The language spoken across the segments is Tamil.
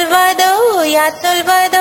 சொல்வதோ யார் சொல்வதோ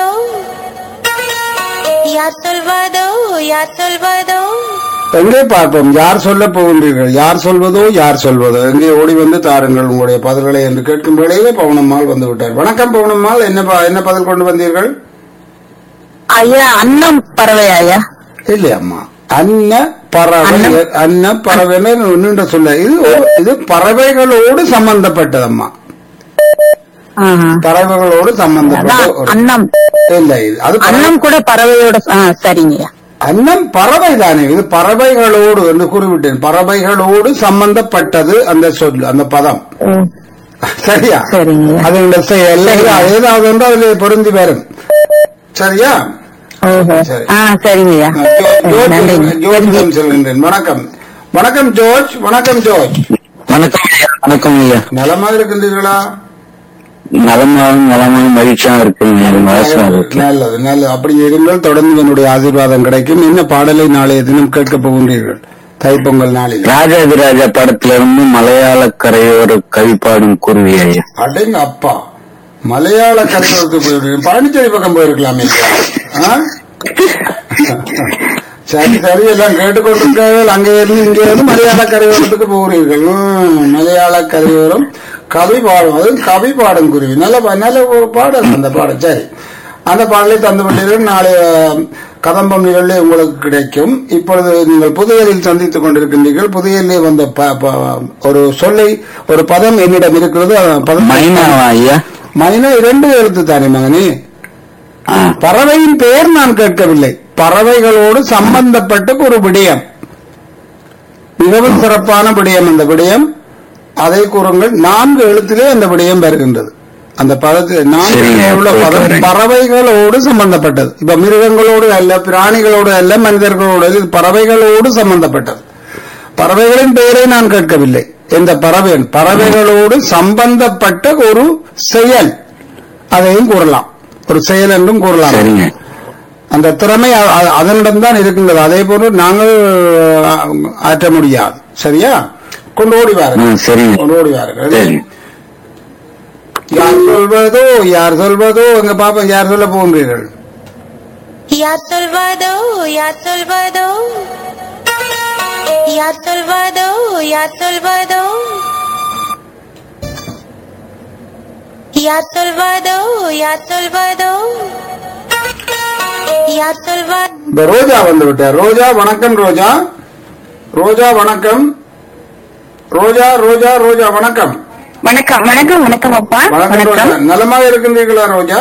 யார் சொல்வதோ யார் சொல்வதோ எங்கே பார்ப்போம் யார் சொல்ல போகின்றீர்கள் யார் சொல்வதோ யார் சொல்வதோ எங்கே ஓடி வந்து தாருங்கள் உங்களுடைய பதில்களை என்று கேட்கும் வேளையிலே பவுனம்மாள் வந்து விட்டார் வணக்கம் பவுனம்மாள் என்ன ப- என்ன பதில் கொண்டு வந்தீர்கள் ஐயா அன்னம் பறவை ஐயா இல்லை அம்மா அன்ன பறவை அன்ன பறவைன்னு நீண்ட சொல்ல இது ஒரு- இது பறவைகளோடு சம்பந்தப்பட்டதம்மா ஆஹா. பறவைகளோடு சம்பந்தப்பட்ட அதான் ஒரு அன்னம் இல்ல இது அது பறவை- அன்னம் கூட பறவையோட ஆ, சரிங்கய்யா அன்னம் பறவை தானே இது பறவைகளோடு என்று கூறிவிட்டேன் பறவைகளோடு சம்பந்தப்பட்டது அந்த சொல் அந்த பதம் ம், சரியா சரிங்க. அதனுடைய செயல் ஏதாவது ஒன்று அதுல பொருந்தி வரும் சரியா ஓஹோ சரி. ஆ சரிங்கய்யா ஜோர்ஜ் நன்றிங்க ஜோர்ஜிடம் செல்கின்றேன் வணக்கம் வணக்கம் ஜோர்ஜ் வணக்கம் ஜோர்ஜ் வணக்கம் ஐயா வணக்கம் ஐயா நலமாக இருக்கின்றீர்களா நலமாகவும் நலமாகவும் மகிழ்ச்சியாக இருக்குங்க மகேஸ்வரன் இருக்கு நல்லது நல்லது அப்படி இருங்கள் தொடர்ந்து என்னுடைய ஆசீர்வாதம் கிடைக்கும் என்ன பாடலை நாளைய தினம் கேட்கப் போகின்றீர்கள் தைப்பொங்கல் நாளில் ராஜாதிராஜா படத்துல இருந்து மலையாள கரையோர கவி பாடும் குருவி ஐயா அடங்க அப்பா மலையாள கரையோரத்துக்கு போயிருக்கீங்க பழனிச்சேரி பக்கம் போயிருக்கலாமே ஆ? சரி சரி எல்லாம் கேட்டுக்கொண்டிருக்கிறார்கள் அங்கே இருந்து இங்கே இருந்து மலையாள கரையோரத்துக்கு போகிறீர்கள் ம், மலையாள கரையோரம் கவி பாடும் அது கவி பாடும் குருவி நல்ல பா- நல்ல ஒரு பாடல் அந்த பாடல் சரி அந்த பாடலை தந்து விட்டீர்கள் நாளைய கதம்பம் நிகழ்வு உங்களுக்கு கிடைக்கும் இப்பொழுது நீங்கள் புதையலில் சந்தித்துக் கொண்டிருக்கின்றீர்கள் புதையலிலே வந்த ப- ப- ஒரு சொல்லை ஒரு பதம் என்னிடம் இருக்கிறது அந்த பதம் மைனாவா ஐயா மைனா இரண்டு எழுத்து தானே மகனே ஆ, பறவையின் பெயர் நான் கேட்கவில்லை பறவைகளோடு சம்பந்தப்பட்ட ஒரு விடயம் மிகவும் சிறப்பான விடயம் அந்த விடயம் அதை கூறுங்கள் நான்கு எழுத்திலே அந்த விடயம் வருகின்றது அந்த பதத்தில் நான்கு சரிங்க, உள்ள பதம் போட்டு வரேன். பறவைகளோடு சம்பந்தப்பட்டது இப்ப மிருகங்களோடு அல்ல பிராணிகளோடு அல்ல மனிதர்களோடு அல்ல, இது பறவைகளோடு சம்பந்தப்பட்டது பறவைகளின் பெயரை நான் கேட்கவில்லை இந்த பறவை பறவைகளோடு சம்பந்தப்பட்ட ஒரு செயல் அதையும் கூறலாம் ஒரு செயல் என்றும் கூறலாம் சரிங்க அந்த திறமை அ- அ- அதனிடம்தான் இருக்கின்றது அதே போன்று நாங்கள் அ, ஆற்ற முடியாது சரியா கொண்டு ஓடி வாருங்கள் ம், சரிங்க. கொண்டு ஓடி வாருங்கள் சரி யார் சொல்வதோ யார் சொல்வதோ எங்க பாப்பா யார் சொல்ல போகின்றீர்கள் யார் சொல்வதோ யார் சொல்வதோ யார் சொல்வதோ யார் சொல்வதோ யார் சொல்வதோ யார் சொல்வதோ யார் சொல்வதோ இந்த ரோஜா வந்து விட்டார் ரோஜா வணக்கம் ரோஜா ரோஜா வணக்கம் ரோஜா ரோஜா ரோஜா வணக்கம் வணக்கம் வணக்கம் வணக்கம் அப்பா வணக்கம் ரோஜா வணக்கம் நலமாக இருக்கின்றீர்களா ரோஜா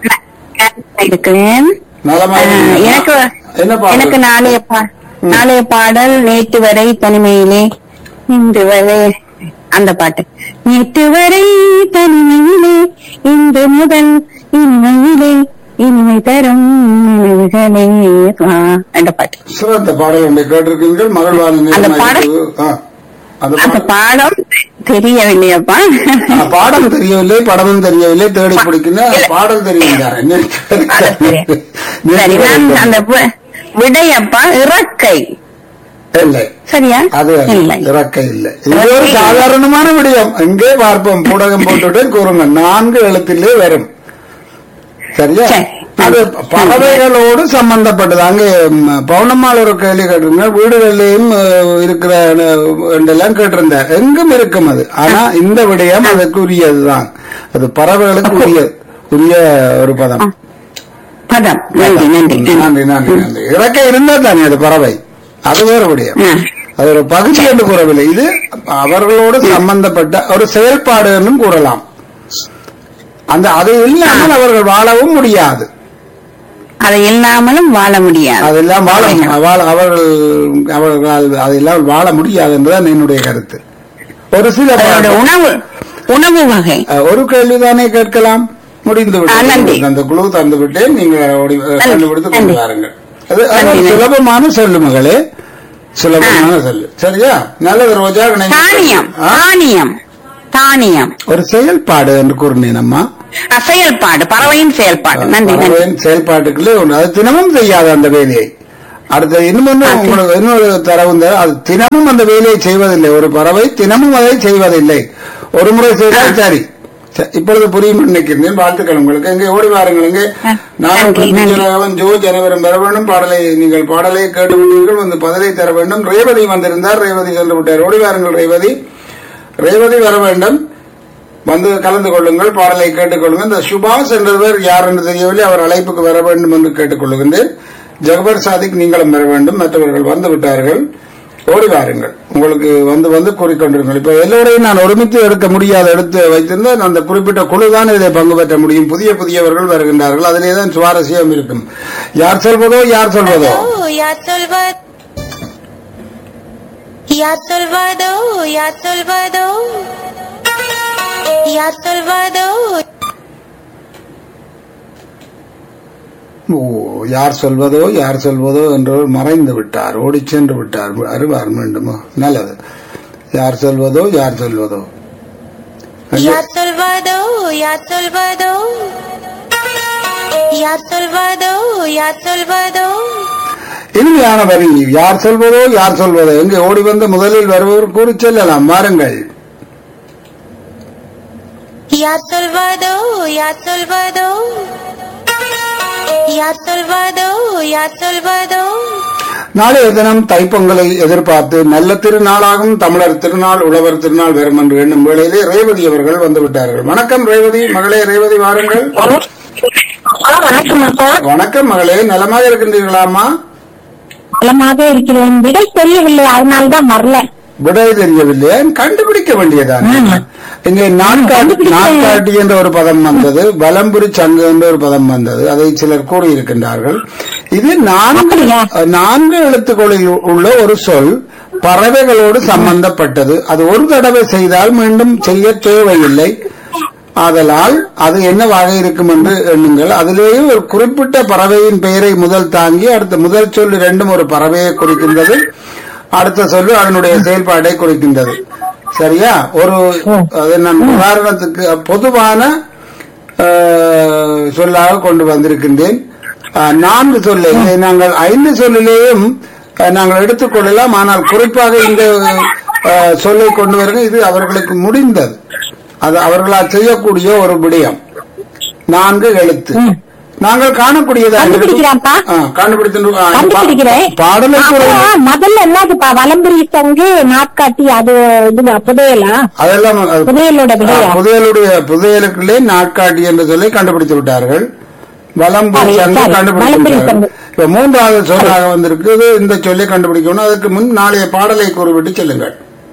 இருக்கிறேன் நலமாக ஆ, இருக்கீங்களா? எனக்கு என்ன எனக்கு பாடல் நாளைய பா- நாளைய பாடல் நேற்று வரை தனிமையிலே இன்று வரை அந்த பாட்டு நேற்று வரை தனிமையிலே இன்று முதல் இனிமையிலே இனிமை தரும் நினைவுகளே ஆ, அந்த பாட்டு சிறந்த பாடல் ஒன்றை கேட்டிருக்கீர்கள் மகள்வான அந்த நேரம் பாடல்? ஆயிற்று. ஆ. அந்த அந்த பாடல் பாடம் தெரியவில்லையப்பா ஆ, பாடம் தெரியவில்லை படமும் தெரியவில்லை தேடி பிடிக்கின்ற இல்ல. பாடல் தெரியுங்கிறார் என்ன அது சரி. சரி நான் அந்த வி- விடையப்பா இறக்கை இல்லை சரியா அது இல்லை இறக்க இல்லை இது ஒரு சாதாரணமான விடயம் எங்கே பார்ப்போம் பூடகம் போட்டுவிட்டு கூறுங்க நான்கு எழுத்திலே வரும் சரியா சரி. அது பறவைகளோடு சம்பந்தப்பட்டது அங்கே ம், பௌர்ணமால் ஒரு கேள்வி கேட்டிருந்தேன் வீடுகளிலேயும் அஹ், இருக்கிற அஹ், என்றெல்லாம் கேட்டிருந்தார் எங்கும் இருக்கும் அது ஆனா இந்த விடயம் அதுக்கு உரியதுதான் அது பறவைகளுக்கு உரியது உரிய ஒரு பதம் பதம் நன்றி நன்றி நன்றி நன்றி நன்றி இறக்க இருந்தா தானே அது பறவை அது வேற விடயம் ஆ. அது ஒரு பகுதி என்று கூறவில்லை இது அவர்களோடு சம்பந்தப்பட்ட ஒரு செயல்பாடு என்றும் கூறலாம் அந்த அது இல்லாமல் அவர்கள் வாழவும் முடியாது அதை இல்லாமலும் வாழ முடியாது அதெல்லாம் வாழ வாழ அவர்கள் அவர்களால் அதெல்லாம் வாழ முடியாது என்பதுதான் என்னுடைய கருத்து ஒரு சில அதோட உணவு உணவு வகை அஹ், ஒரு கேள்விதானே கேட்கலாம் முடிந்து ஆ, நன்றி. விட்டது அந்த குழு தந்து விட்டேன் நீங்கள் ஓடி- நன்றி. கண்டுபிடித்து கொண்டு நன்றி. வாருங்கள் அது அது நன்றி, நன்றி. சுலபமான சொல்லு மகளே சுலபமான சொல்லு சரியா நல்லது ரோஜா இணைந்து- தானியம் ஆ? தானியம் தானியம் ஒரு செயல்பாடு என்று கூறினேன் அம்மா அஹ், செயல்பாடு பறவையின் செயல்பாடு நன்றி நன்றி பறவையின் செயல்பாட்டுக்குள்ளே ஒன்று அது தினமும் செய்யாது அந்த வேலையை அடுத்த இன்னும் ஒன்று உங்களுக்கு இன்னொரு தரவு தர அது தினமும் அந்த வேலையை செய்வதில்லை ஒரு பறவை தினமும் அதை செய்வதில்லை ஒரு முறை செய்தால் சரி சரி, இப்பொழுது புரியும் நினைக்கின்றேன் வாழ்த்துக்கள் உங்களுக்கு எங்கே ஓடி வாருங்கள் எங்கே நானும் நன்றி, நன்றி. குஞ்சுராகவன் ஜோஜ் அனைவரும் பெற வேண்டும் பாடலை நீங்கள் பாடலை கேட்டு விட்டீர்கள் வந்து பதிலை தர வேண்டும் ரேவதி வந்திருந்தார் ரேவதி சென்று விட்டார் ஓடி வாருங்கள் ரேவதி ரேவதி வர வேண்டும் வந்து கலந்து கொள்ளுங்கள் பாடலை கேட்டுக்கொள்ளுங்கள் இந்த சுபாஷ் என்றவர் யார் என்று தெரியவில்லை அவர் அழைப்புக்கு வர வேண்டும் என்று கேட்டுக்கொள்கின்றேன் ஜகபர் சாதிக் நீங்களும் வர வேண்டும் மற்றவர்கள் வந்து விட்டார்கள் ஓடி வாருங்கள் உங்களுக்கு வந்து வந்து கூறிக்கொண்டிருங்கள் இப்ப எல்லோரையும் நான் ஒருமித்து எடுக்க முடியாத எடுத்து வைத்திருந்தேன் அந்த குறிப்பிட்ட குழு தான் இதை பங்கு பெற்ற முடியும் புதிய புதியவர்கள் வருகின்றார்கள் அதிலே தான் சுவாரஸ்யம் இருக்கும் யார் சொல்வதோ யார் சொல்வதோ யார் சொல்வது யார் சொல்வதோ யார் சொல்வதோ யார் சொல்வதோ ஓ யார் சொல்வதோ யார் சொல்வதோ என்றவர் மறைந்து விட்டார் ஓடி சென்று விட்டார் அறிவார் மீண்டுமோ நல்லது யார் சொல்வதோ யார் சொல்வதோ யார் சொல்வதோ யார் சொல்வதோ யார் சொல்வதோ யார் சொல்வதோ இனிமையான வரி யார் சொல்வதோ யார் சொல்வதோ எங்கே ஓடி வந்து முதலில் வருபவர் கூறி செல்லலாம் வாருங்கள் யார் சொல்வதோ யார் சொல்வதோ யார் சொல்வதோ யார் சொல்வதோ நாளைய தினம் தைப்பொங்கலை எதிர்பார்த்து நல்ல திருநாளாகும் தமிழர் திருநாள் உழவர் திருநாள் வரும் என்று எண்ணும் வேளையிலே ரேவதி அவர்கள் வந்து விட்டார்கள் வணக்கம் ரேவதி மகளே ரேவதி வாருங்கள் வணக்கம் அப்பா வணக்கம் மகளே நலமாக இருக்கின்றீர்களாமா நலமாக இருக்கிறேன் விடை தெரியவில்லை அதனால்தான் வரல விடை தெரியவில்லை கண்டுபிடிக்க வேண்டியதான் இங்கே நாட்காட்டி நாட்காட்டி என்ற ஒரு பதம் வந்தது வலம்புரி சங்கு என்ற ஒரு பதம் வந்தது அதை சிலர் கூறியிருக்கின்றார்கள் இது நான்கு அப்படியா? நான்கு எழுத்துக்களில் உள்ள ஒரு சொல் பறவைகளோடு சம்பந்தப்பட்டது அது ஒரு தடவை செய்தால் மீண்டும் செய்ய தேவையில்லை ஆதலால் அது என்னவாக இருக்கும் என்று எண்ணுங்கள் அதிலேயே ஒரு குறிப்பிட்ட பறவையின் பெயரை முதல் தாங்கி அடுத்த முதல் சொல் இரண்டும் ஒரு பறவையை குறிக்கின்றது அடுத்த சொல்லு அதனுடைய செயல்பாட்டை குறிக்கின்றது சரியா ஒரு அது நான் உதாரணத்துக்கு பொதுவான ஆஹ், சொல்லாக கொண்டு வந்திருக்கின்றேன் ஆஹ், நான்கு சொல்லை இதை நாங்கள் ஐந்து சொல்லிலேயும் ஆஹ், நாங்கள் எடுத்துக்கொள்ளலாம் ஆனால் குறிப்பாக இந்த ஆஹ், சொல்லை கொண்டு வருக இது அவர்களுக்கு முடிந்தது அது அவர்களால் செய்யக்கூடிய ஒரு விடயம் நான்கு எழுத்து நாங்கள் காணக்கூடியதாக கண்டுபிடிக்கிறான்ப்பா. கண்டுபிடித்து கண்டுபிடிக்கிறேன் பாடலை கூற- அப்புறம் முதல்ல என்னதுப்பா வலம்புரி சங்கு நாட்காட்டி அது இது புதையலா அதெல்லாம் அது- புதையலோட விடையா ஆ, புதையலுடைய புதையலுக்குள்ளே நாட்காட்டி என்று சொல்லி கண்டுபிடித்து விட்டார்கள் வலம்புரி சரி, சங்கு சரி. கண்டுபிடித்து வலம்புரி விட்டார்கள். சங்கு. இப்ப மூன்றாவது சொல்லாக வந்திருக்குது இந்த சொல்லை கண்டுபிடிக்கணும் அதுக்கு முன் நாளைய பாடலை கூறிவிட்டு செல்லுங்கள்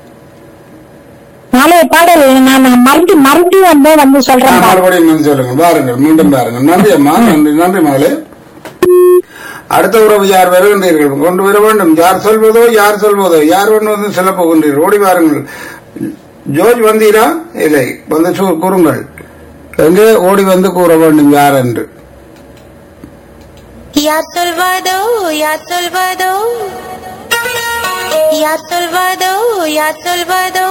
நாளைய பாடல் நான் மறுபடி மறுபடியும் வந்து வந்து ஆ, சொல்றேன் பாரு. மறுபடியும் வந்து சொல்லுங்க பாருங்கள் மீண்டும் பாருங்கள் நன்றி அம்மா நன்றி நன்றி மகளே அடுத்த உறவு யார் வருகின்றீர்கள் கொண்டு வர வேண்டும் யார் சொல்வதோ யார் சொல்வதோ யார் ஒன்று வந்து சொல்ல போகின்றீர்கள் ஓடி வாருங்கள் ஜோர்ஜ் வந்தீரா இல்லை வந்து சு- கூறுங்கள் எங்கே ஓடி வந்து கூற வேண்டும் யார் என்று யார் சொல்வதோ யார் சொல்வதோ யார் சொல்வதோ யார் சொல்வதோ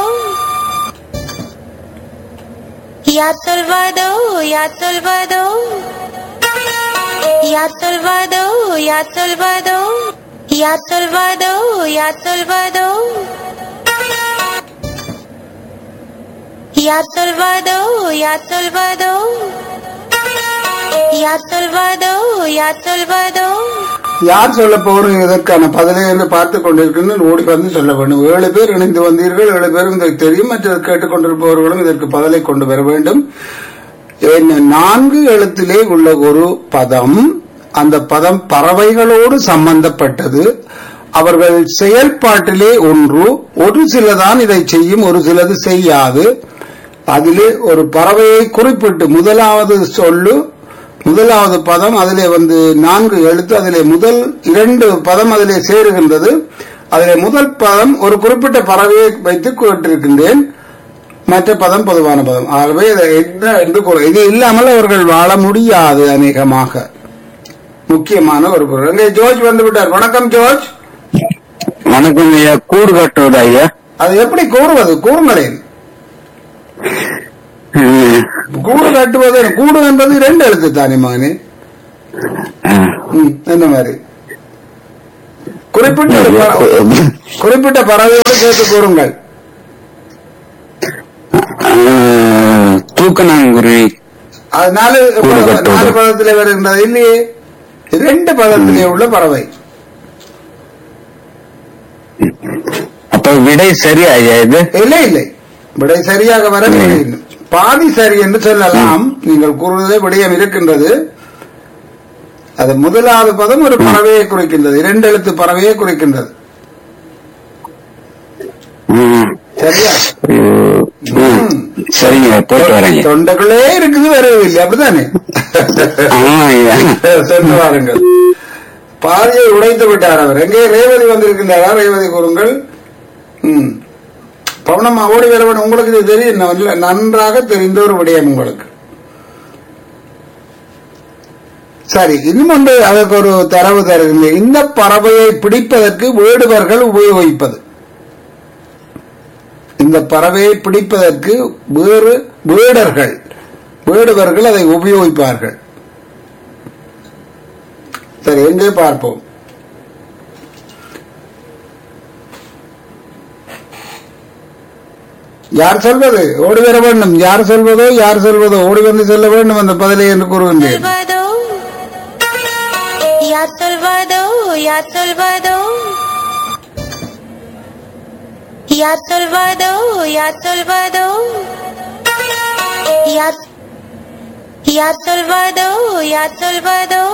யார் சொல்வதோ யார் சொல்வதோ யார் சொல்வதோ யார் சொல்வதோ யார் சொல்வதோ யார் சொல்வதோ யார் சொல்வதோ யார் சொல்வதோ யார் சொல்வதோ யார் சொல்வதோ யார் சொல்ல போகிறோம் இதற்கான பதிலை என்று பார்த்துக் கொண்டிருக்கின்றனர் ஓடி வந்து சொல்ல வேண்டும் ஏழு பேர் இணைந்து வந்தீர்கள் ஏழு பேரும் இதற்கு தெரியும் மற்ற கேட்டுக்கொண்டிருப்பவர்களும் இதற்கு பதிலை கொண்டு வர வேண்டும் என்ன, நான்கு எழுத்திலே உள்ள ஒரு பதம் அந்த பதம் பறவைகளோடு சம்பந்தப்பட்டது அவர்கள் செயல்பாட்டிலே ஒன்று ஒரு சிலதான் இதை செய்யும் ஒரு சிலது செய்யாது அதிலே ஒரு பறவையை குறிப்பிட்டு முதலாவது சொல்லு முதலாவது பதம் அதிலே வந்து நான்கு எழுத்து அதிலே முதல் இரண்டு பதம் அதிலே சேருகின்றது அதிலே முதல் பதம் ஒரு குறிப்பிட்ட பறவையை வைத்து கேட்டிருக்கின்றேன் மற்ற பதம் பொதுவான பதம் ஆகவே இதை என்ன என்று கூற இது இல்லாமல் அவர்கள் வாழ முடியாது அநேகமாக முக்கியமான ஒரு பொருள் இங்கே ஜோர்ஜ் வந்து விட்டார் வணக்கம் ஜோர்ஜ் வணக்கம் ஐயா கூடு கட்டுவது ஐயா அது எப்படி கூறுவது கூறுங்களேன் ம், கூடு கட்டுவது கூடு என்பது ரெண்டு எழுத்து தானே மகனே ம். ம், இந்த மாதிரி குறிப்பிட்ட ஒரு பற- குறிப்பிட்ட பறவையோடு சேர்த்து கூறுங்கள் ஆ, தூக்கு தூக்கணாங்குருவி அது நாலு கூடு கட்டுவது. நாலு பதத்திலே வருகின்றது இல்லையே ரெண்டு பதத்திலே உள்ள பறவை அப்ப விடை சரியா ஐயா இது இல்லை இல்லை விடை சரியாக வரவில்லை இன்னும். பாதி சரி என்று சொல்லலாம் நீங்கள் கூறுவதே விடயம் இருக்கின்றது அது முதலாவது பதம் ஒரு பறவையை குறிக்கின்றது இரண்டு எழுத்து பறவையை குறிக்கின்றது ம். சரியா ம். ம். சரிங்க போயிட்டு வரேங்க தொண்டைக்குள்ளே இருக்குது வருவதில்லை அப்படித்தானே ஆமா ஐயா சென்று வாருங்கள் பாதியை உடைத்து விட்டார் அவர் எங்கே ரேவதி வந்திருக்கின்றாரா ரேவதி கூறுங்கள் ம் பவனம்மா ஓடி வரவன் உங்களுக்கு இது தெரியும் நல்ல- நன்றாக தெரிந்த ஒரு விடயம் உங்களுக்கு சரி இன்னும் ஒன்று அதற்கு ஒரு தரவு தருகின்றேன் இந்த பறவையை பிடிப்பதற்கு வேடுவர்கள் உபயோகிப்பது இந்த பறவையை பிடிப்பதற்கு வேறு வேடர்கள் வேடுவர்கள் அதை உபயோகிப்பார்கள் சரி எங்கே பார்ப்போம் யார் சொல்வது ஓடி வர வேண்டும் யார் சொல்வதோ யார் சொல்வதோ ஓடி வந்து சொல்ல வேண்டும் அந்த பதிலை என்று கூறுகின்றேன் சொல்வதோ யார் சொல்வதோ யார் சொல்வதோ யார் சொல்வதோ யார் சொல்வதோ யார் யார் சொல்வதோ யார் சொல்வதோ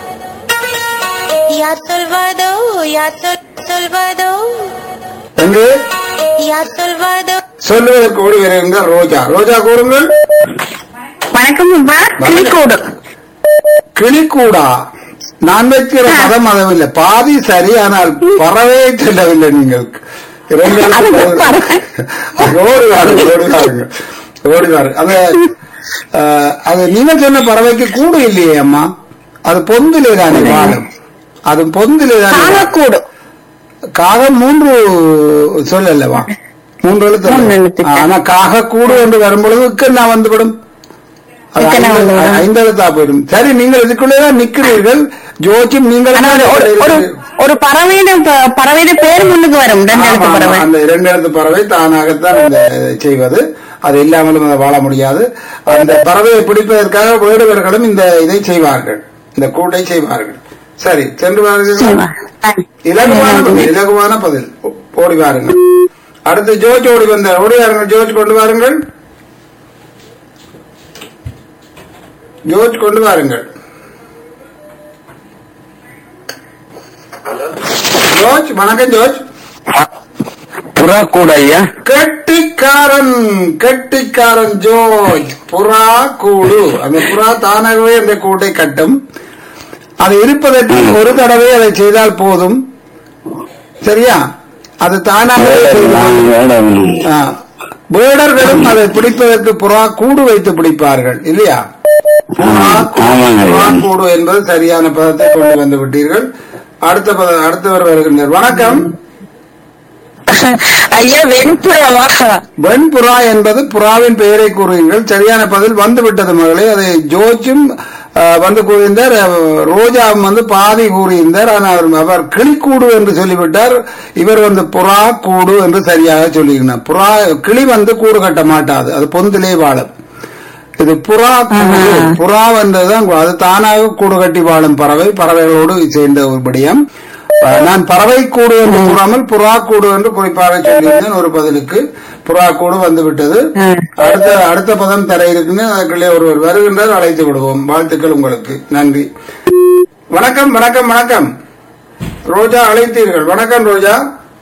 யார் சொல்வதோ யார் சொல் சொல்வதோ எங்கே யார் சொல்வதோ சொல்லுவதற்கு ஓடி வருகின்ற ரோஜா ரோஜா கூறுங்கள் வணக்கம் அப்பா கிளிக்கூடு கிளிக்கூடா நான் வைக்கிற மதம் மதம் பாதி சரி ஆனால் பறவையை சொல்லவில்லை நீங்கள் இரண்டு அது எழுத்து பறவை. ஓடிவாருங்க ஓடிவாருங்க ஓடிவாரு அது அஹ், அது நீங்கள் சொன்ன பறவைக்கு கூடு இல்லையே அம்மா அது பொந்திலே தானே வாழும் அது பொந்திலே தானே வாழும். காகக்கூடு காகம் மூன்று சொல்லல்லவா மூன்று எழுத்து மூன்று எழுத்து. ஆனா காக கூடு என்று வரும்பொழுது இக்கண்ணா வந்துவிடும் அது இக்கண்ணா ஐந்து- வந்துவிடும். ஐந்து எழுத்தா போயிடும் சரி நீங்கள் இதுக்குள்ளேதான் நிக்கிறீர்கள் ஜோச்சும் நீங்கள் ஆனா ஒரு- ஒரு ஒரு ஒரு பறவையிட ப- பறவையிட பேர் முன்னுக்கு வரும் ரெண்டு ஆமா, எழுத்து ஆமா, பறவை அந்த இரண்டு எழுத்து பறவை தானாகத்தான் இந்த செய்வது அது இல்லாமலும் அதை வாழ முடியாது அந்த பறவையை பிடிப்பதற்காக வேடுவர்களும் இந்த இதை செய்வார்கள் இந்த கூட்டை செய்வார்கள் சரி சென்று வாருங்கள் சரிவா. சரி. இலகுவான பதில் இலகுவான பதில் ஓ- ஓடி வாருங்கள் அடுத்து ஜோர்ஜ் ஓடி வந்தார் ஓடி வாருங்கள் ஜோர்ஜ் கொண்டு வாருங்கள் ஜோர்ஜ் கொண்டு வாருங்கள் ஜோர்ஜ் வணக்கம் ஜோர்ஜ் புறா கூட ஐயா கெட்டிக்காரன் கெட்டிக்காரன் ஜோர்ஜ் புறா கூடு அந்த புறா தானாகவே அந்த கூட்டை கட்டும் அது இருப்பதற்கு ஒரு தடவை அதை செய்தால் போதும் சரியா அது தானாகவே செய்து வேடம் ஆ. வேடர்களும் அதை பிடிப்பதற்கு புறா கூடு வைத்து பிடிப்பார்கள் இல்லையா புறா கூடு, ஆமாங்க. புறா கூடு என்பது சரியான பதத்தை கொண்டு வந்து விட்டீர்கள் அடுத்த பத அடுத்தவர் வருகின்றனர் வணக்கம் ஐயா வெண்புறாவா வெண்புறா என்பது புறாவின் பெயரை கூறுவீர்கள் சரியான பதில் வந்து விட்டது மகளே அதை ஜோர்ஜும் ஆ, வந்து கூறியிருந்தார் அஹ், ரோஜாவும் வந்து பாதி கூறியிருந்தார் ஆனால் அவர்- அவர் கிளிக்கூடு என்று சொல்லிவிட்டார் இவர் வந்து புறா கூடு என்று சரியாக சொல்லியிருந்தார் புறா கிளி வந்து கூடு கட்ட மாட்டாது அது பொந்திலே வாழும் இது புறா கூடு புறா வந்ததுதான் கு- அது தானாக கூடு கட்டி வாழும் பறவை பறவைகளோடு சேர்ந்த ஒரு விடயம் அஹ், நான் பறவை கூடு என்று கூறாமல் புறா கூடு என்று குறிப்பாக சொல்லியிருந்தேன் ஒரு பதிலுக்கு புறா கூடு வந்து விட்டது அடுத்த அடுத்த பதம் தர இருக்குன்னு அதுக்குள்ளே ஒருவர் வருகின்றார் அழைத்து விடுவோம் வாழ்த்துக்கள் உங்களுக்கு நன்றி வணக்கம் வணக்கம் வணக்கம் ரோஜா அழைத்தீர்கள் வணக்கம் ரோஜா